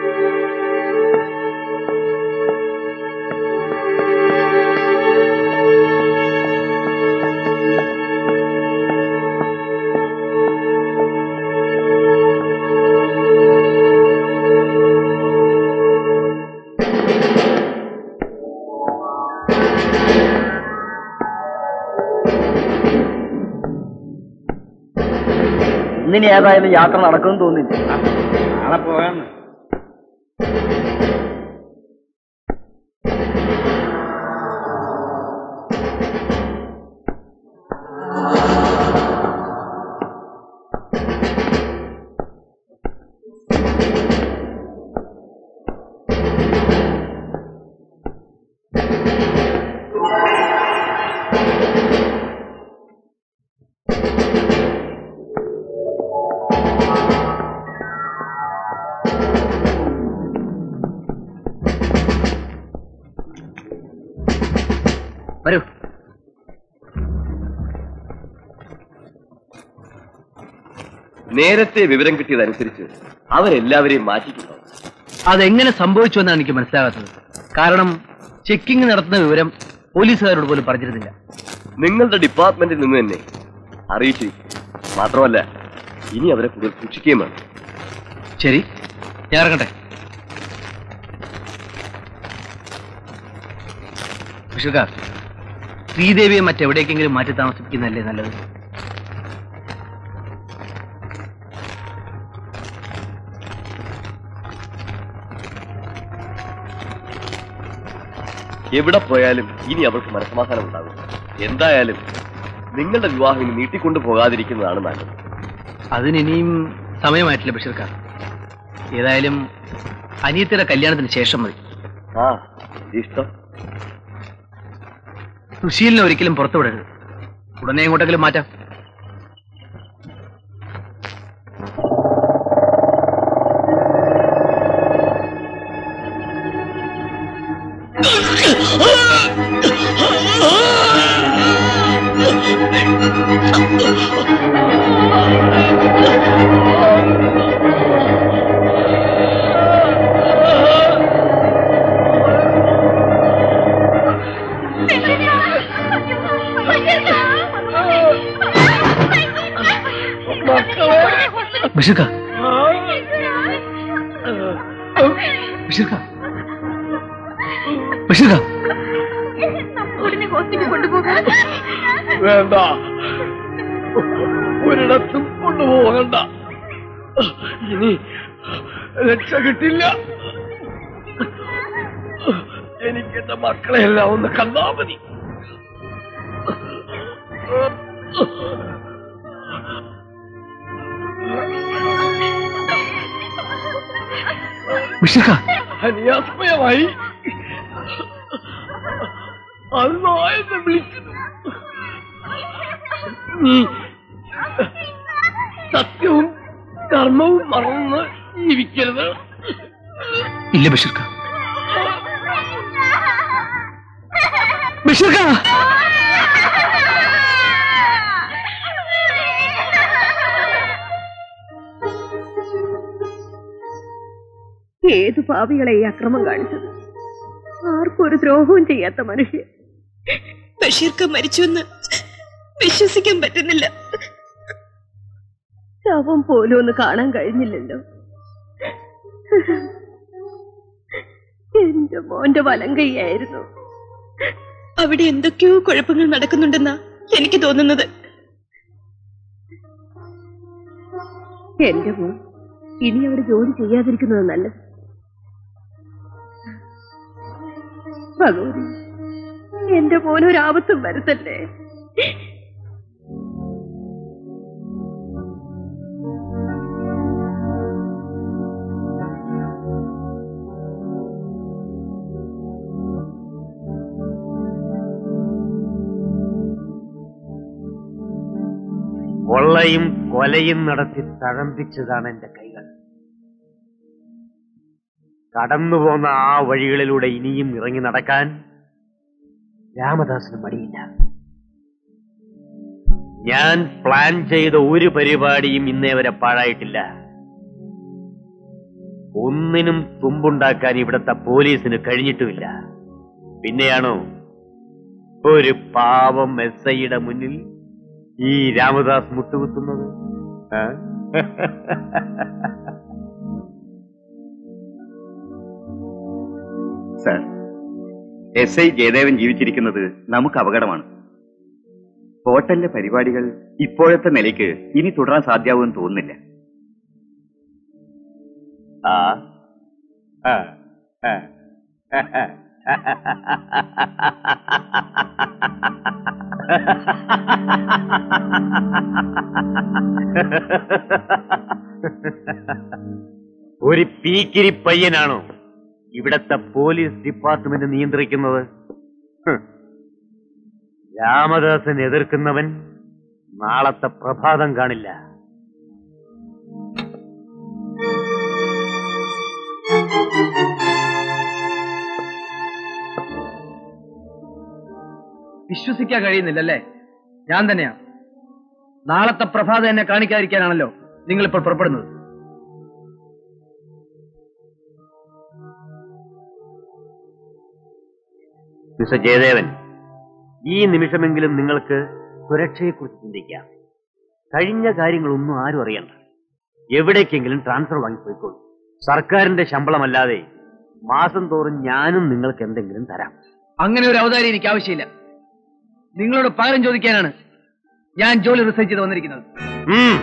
ഇന്നിനി ഏതായാലും യാത്ര നടക്കുമെന്ന് തോന്നില്ല നാളെ പോകാന്ന് വരൂ നേരത്തെ വിവരം കിട്ടിയതനുസരിച്ച് അവരെല്ലാവരെയും മാറ്റിയിട്ടുണ്ടാവും അതെങ്ങനെ സംഭവിച്ചു എന്നാണ് എനിക്ക് മനസ്സിലാകാത്തത് കാരണം ചെക്കിംഗ് നടത്തുന്ന വിവരം പോലീസുകാരോട് പോലും പറഞ്ഞിരുന്നില്ല നിങ്ങളുടെ ഡിപ്പാർട്ട്മെന്റിൽ നിന്ന് തന്നെ അറിയിച്ചിരിക്കും മാത്രമല്ല ഇനി അവരെ കൂടുതൽ സൂക്ഷിക്കുകയും വേണം ശരി ഞാൻ ഇറങ്ങട്ടെ വിഷുക്കാർ ശ്രീദേവിയെ മറ്റെവിടേക്കെങ്കിലും മാറ്റി താമസിപ്പിക്കുന്നതല്ലേ നല്ലത് എവിടെ പോയാലും ഇനി അവർക്ക് മനസ്സമാധാനം ഉണ്ടാകും എന്തായാലും നിങ്ങളുടെ വിവാഹം ഇനി നീട്ടിക്കൊണ്ടു പോകാതിരിക്കുന്നതാണ് നല്ലത് അതിനിനിയും സമയമായിട്ടില്ല ബഷീർക്കാർ ഏതായാലും അനിയത്തിയുടെ കല്യാണത്തിന് ശേഷം മതി ആ ഇഷ്ടം സുശീലിനെ ഒരിക്കലും പുറത്തു വിടരുത് ഉടനെ എങ്ങോട്ടെങ്കിലും മാറ്റാം ബഷീർക്ക ബഷീർക്ക ബഷീർക്ക ഉടനെ ഹോസ്പിറ്റലിൽ കൊണ്ടുപോകാൻ വേണ്ട ഒരിടത്തും കൊണ്ടുപോകണ്ട ഇനി രക്ഷ കിട്ടില്ല എനിക്ക് എന്റെ മക്കളെ എല്ലാം ഒന്ന് കണ്ടാ മതി ബഷീർക്ക അനിയാസമയമായി അല്ലോ എന്നെ വിളിക്കുന്നു നീ സത്യവും ധർമ്മവും മറന്ന് ജീവിക്കരുത് ഇല്ല ബഷീർക്ക ബഷീർക്ക ഏത് പാപികളെ ഈ അക്രമം കാണിച്ചത് ആർക്കും ഒരു ദ്രോഹവും ചെയ്യാത്ത മനുഷ്യൻ ബഷീർക്ക മരിച്ചുവെന്ന് വിശ്വസിക്കാൻ പറ്റുന്നില്ല ശവം പോലും ഒന്ന് കാണാൻ കഴിഞ്ഞില്ലല്ലോ എന്റെ മോന്റെ വലം കൈയായിരുന്നു അവിടെ എന്തൊക്കെയോ കുഴപ്പങ്ങൾ നടക്കുന്നുണ്ടെന്നാ എനിക്ക് തോന്നുന്നത് എന്റെ മോൻ ഇനി അവിടെ ജോലി ചെയ്യാതിരിക്കുന്നത് നല്ലത് ഭഗവതി എന്റെ മോനൊരു ആപത്തും വരുത്തല്ലേ കൊള്ളയും കൊലയും നടത്തി തഴമ്പിച്ചതാണ് എന്റെ കൈകൾ കടന്നു പോന്ന ആ വഴികളിലൂടെ ഇനിയും ഇറങ്ങി നടക്കാൻ രാമദാസിന് മടിയില്ല ഞാൻ പ്ലാൻ ചെയ്ത ഒരു പരിപാടിയും ഇന്നേ വരെ പാഴായിട്ടില്ല ഒന്നിനും തുമ്പുണ്ടാക്കാൻ ഇവിടത്തെ പോലീസിന് കഴിഞ്ഞിട്ടുമില്ല പിന്നെയാണോ ഒരു പാവം എസ് ഐയുടെ മുന്നിൽ ഈ രാമദാസ് മുട്ടുകുത്തുന്നത് ആ? സർ എസ് ഐ ജയദേവൻ ജീവിച്ചിരിക്കുന്നത് നമുക്ക് അപകടമാണ് ഹോട്ടലിലെ പരിപാടികൾ ഇപ്പോഴത്തെ നിലയ്ക്ക് ഇനി തുടരാൻ സാധ്യമാവുമെന്ന് തോന്നുന്നില്ല ആ ആ ആ ഒരു പീക്കിരി പയ്യനാണോ ഇവിടത്തെ പോലീസ് ഡിപ്പാർട്ട്മെന്റ് നിയന്ത്രിക്കുന്നത് ഹ്. രാമദാസൻ എതിർക്കുന്നവൻ നാളത്തെ പ്രഭാതം കാണില്ല വിശ്വസിക്കാൻ കഴിയുന്നില്ലല്ലേ ഞാൻ തന്നെയാ നാളത്തെ പ്രഭാതം എന്നെ കാണിക്കാതിരിക്കാനാണല്ലോ നിങ്ങൾ ഇപ്പോൾ പുറപ്പെടുന്നത് മിസ്റ്റർ ജയദേവൻ ഈ നിമിഷമെങ്കിലും നിങ്ങൾക്ക് സുരക്ഷയെക്കുറിച്ച് ചിന്തിക്കാം കഴിഞ്ഞ കാര്യങ്ങളൊന്നും ആരും അറിയണ്ട എവിടേക്കെങ്കിലും ട്രാൻസ്ഫർ വാങ്ങിപ്പോയിക്കോളൂ സർക്കാരിന്റെ ശമ്പളമല്ലാതെ മാസം തോറും ഞാനും നിങ്ങൾക്ക് എന്തെങ്കിലും തരാം അങ്ങനെ ഒരു അവതാരം എനിക്ക് ആവശ്യമില്ല നിങ്ങളോട് പകരം ചോദിക്കാനാണ് ഞാൻ ജോലി റിസൈൻ ചെയ്ത് വന്നിരിക്കുന്നത് ഉം.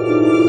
ആ